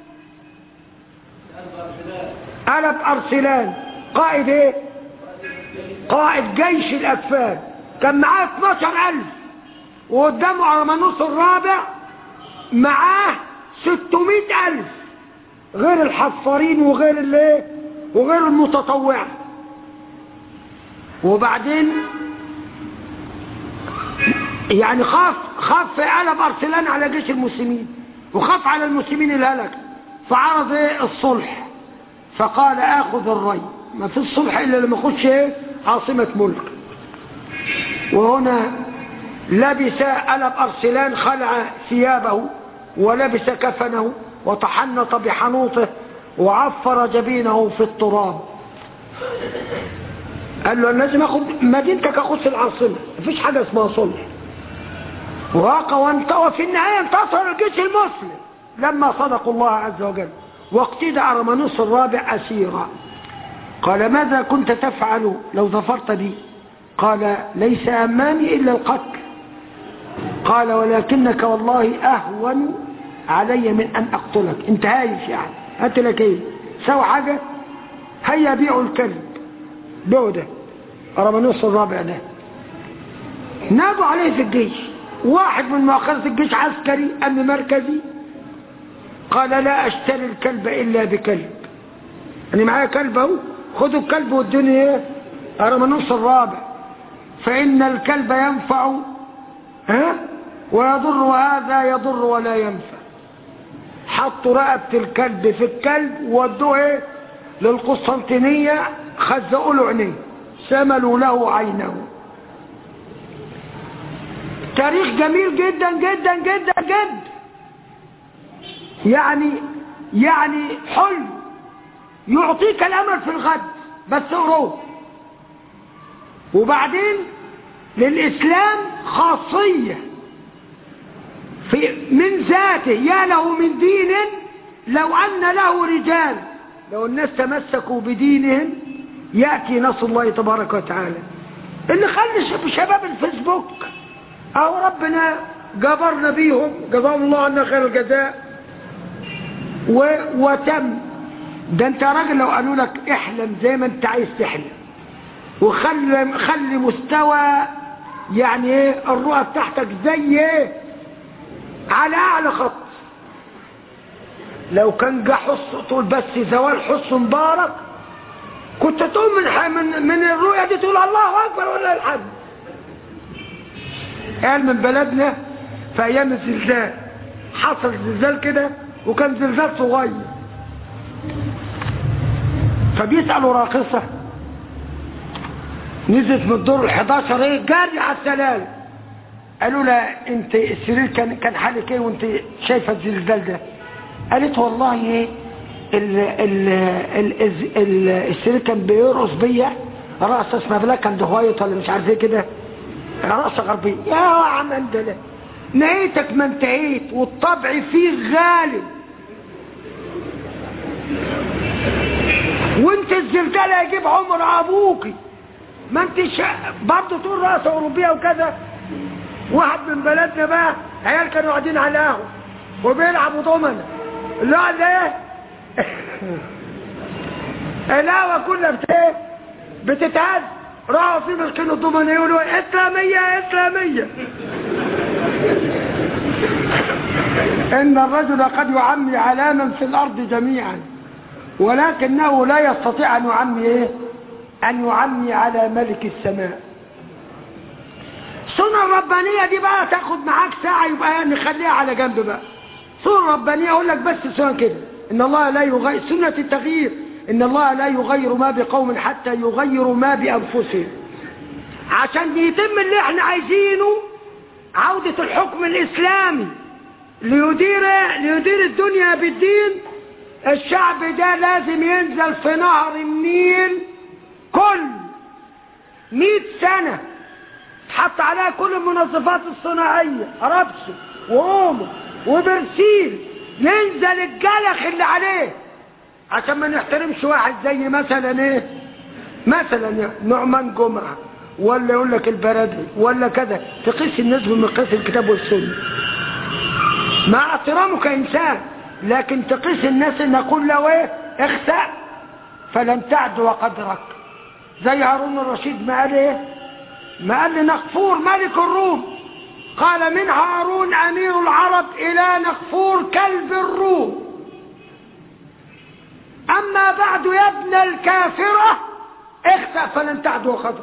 قلب أرسلان قائد ايه قائد جيش الأكفاد كان معاه 12000 وقدامه أرمانوس الرابع معاه 600000 غير الحفارين وغير الايه وغير المتطوع وبعدين يعني خاف خاف في قلب أرسلان على جيش المسلمين وخاف على المسلمين الهلك فعرض ايه الصلح فقال اخذ الري ما في الصلح الا لما اخش ايه عاصمة ملك وهنا لبس قلب أرسلان خلع ثيابه ولبس كفنه وتحنط بحنوطه وعفر جبينه في التراب قال له لازم اخد مدينتك اخد العاصمة مفيش حاجة اسمها صلح وراق وانتوى في النهاية انتصر الجيش المسلم لما صدقوا الله عز وجل واقتدى أرمنوس الرابع أسيرا قال ماذا كنت تفعل لو ظفرت بي قال ليس أمامي إلا القتل قال ولكنك والله أهون علي من أن أقتلك انت هايف يعني قتلك ايه سوى حاجة هيا بيعوا الكلب بيعوا ده أرمنوس الرابع ده نادوا عليه في الجيش واحد من مؤخرة الجيش عسكري أمن مركزي قال لا أشتري الكلب إلا بكلب أنا معايا كلب اهو خدوا الكلب والدنيا أرمنوس الرابع فإن الكلب ينفع ها ويضر وهذا يضر ولا ينفع حطوا رقبة الكلب في الكلب وودوه ايه للقسطنطينية خزقوا له عينيه سملوا له عينه تاريخ جميل جدا جدا جدا جدا يعني يعني حلم يعطيك الامل في الغد بس اقروه وبعدين للاسلام خاصية في من ذاته يا له من دين لو ان له رجال لو الناس تمسكوا بدينهم يأتي نصر الله تبارك وتعالى اللي خلي شباب الفيسبوك او ربنا جبرنا بيهم جزاهم الله عنا خير الجزاء و... وتم ده انت راجل لو قالوا لك احلم زي ما انت عايز تحلم وخلي خلي مستوى يعني ايه الرؤى بتاعتك زي ايه على اعلى خط لو كان جه حص تقول بس زوال حص مبارك كنت تقوم من من من الرؤيا دي تقول الله اكبر ولا الحمد قال من بلدنا في ايام الزلزال حصل زلزال كده وكان زلزال صغير فبيسألوا راقصة نزلت من الدور ال11 ايه جاري على السلالم قالوا لها انت السرير كان كان حالك ايه وانت شايفه الزلزال ده قالت والله ايه ال ال ال ال السرير كان بيرقص بيا رقصة اسمها بلاك كان هوايت ولا مش عارف ايه كده رقصة غربية يا عم انت ده نهيتك ما انتهيت والطبع فيه غالب وانت الزلزال هيجيب عمر ابوكي ما انت برضه تقول رقصة اوروبية وكذا واحد من بلدنا بقى عيال كانوا قاعدين على القهوه وبيلعبوا دومنا لا ده القهوه كلها بت بتتهز راحوا في مسكين الضمن يقولوا اسلاميه اسلاميه ان الرجل قد يعمي علاما في الارض جميعا ولكنه لا يستطيع ان يعمي ايه ان يعمي على ملك السماء السنة الربانية دي بقى تاخد معاك ساعة يبقى نخليها على جنب بقى سنة ربانية اقول لك بس سنة كده ان الله لا يغير سنة التغيير ان الله لا يغير ما بقوم حتى يغيروا ما بانفسهم عشان يتم اللي احنا عايزينه عودة الحكم الاسلامي ليدير ليدير الدنيا بالدين الشعب ده لازم ينزل في نهر النيل كل مئة سنة حط عليها كل المنظفات الصناعية ربس وأومو وبرسيل ينزل الجلخ اللي عليه عشان ما نحترمش واحد زي مثلا ايه مثلا يعني نعمان جمعة ولا يقول لك البرادعي ولا كذا تقيس الناس بمقياس الكتاب والسنة مع احترامه كإنسان لكن تقيس الناس ان نقول له ايه اخسأ فلم تعد وقدرك زي هارون الرشيد ما قال ايه ما قال لنقفور ملك الروم قال من هارون امير العرب الى نقفور كلب الروم اما بعد يا ابن الكافرة اخسأ فلن تعد وقدرك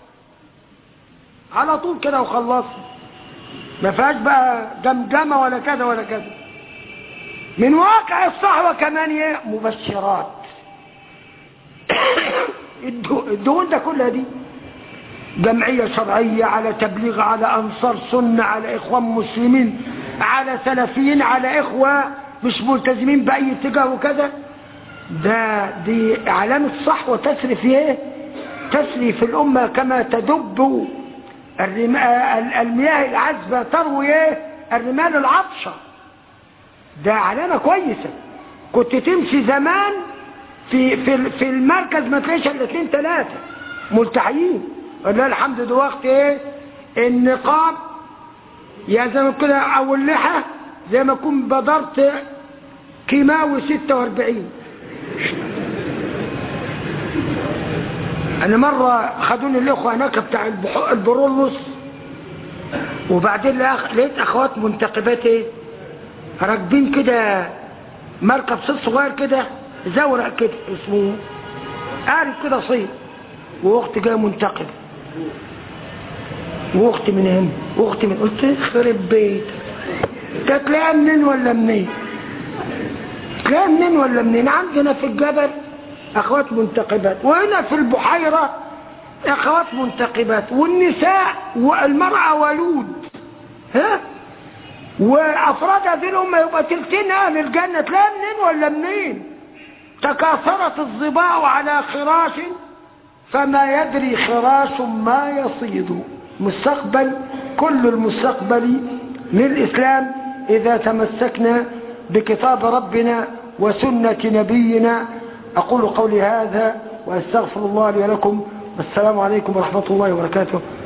على طول كده وخلصنا ما فيهاش بقى جمجمة ولا كذا ولا كذا من واقع الصحوة كمان ايه مبشرات الدهون ده كلها دي جمعية شرعية على تبليغ على أنصار سنة على إخوان مسلمين على سلفيين على إخوة مش ملتزمين بأي اتجاه وكذا ده دي علامة صحوة تسري في ايه تسري في الأمة كما تدب المياه العذبة تروي ايه الرمال العطشة ده علامة كويسة كنت تمشي زمان في في في المركز ما تلاقيش الا اثنين ثلاثة ملتحيين ولله الحمد دلوقتي ايه النقاب يا زي ما كده او اللحى زي ما اكون بدرت كيماوي 46 انا مرة خدوني الاخوة هناك بتاع البرولوس وبعدين لقيت اخوات منتقبات ايه راكبين كده مركب صيد صغير كده زورق كده اسمه قارب كده صيد واختي جايه منتقبه واختي من هنا واختي من قلت خرب بيت تلاقيها منين ولا منين تلاقيها منين ولا منين عندنا في الجبل اخوات منتقبات وهنا في البحيرة اخوات منتقبات والنساء والمرأة ولود ها وافراد هذه الامة يبقى تلتين اهل الجنة تلاقيها منين ولا منين تكاثرت الظباء على خراش فما يدري خراش ما يصيد مستقبل كل المستقبل للإسلام إذا تمسكنا بكتاب ربنا وسنة نبينا أقول قولي هذا وأستغفر الله لي ولكم والسلام عليكم ورحمة الله وبركاته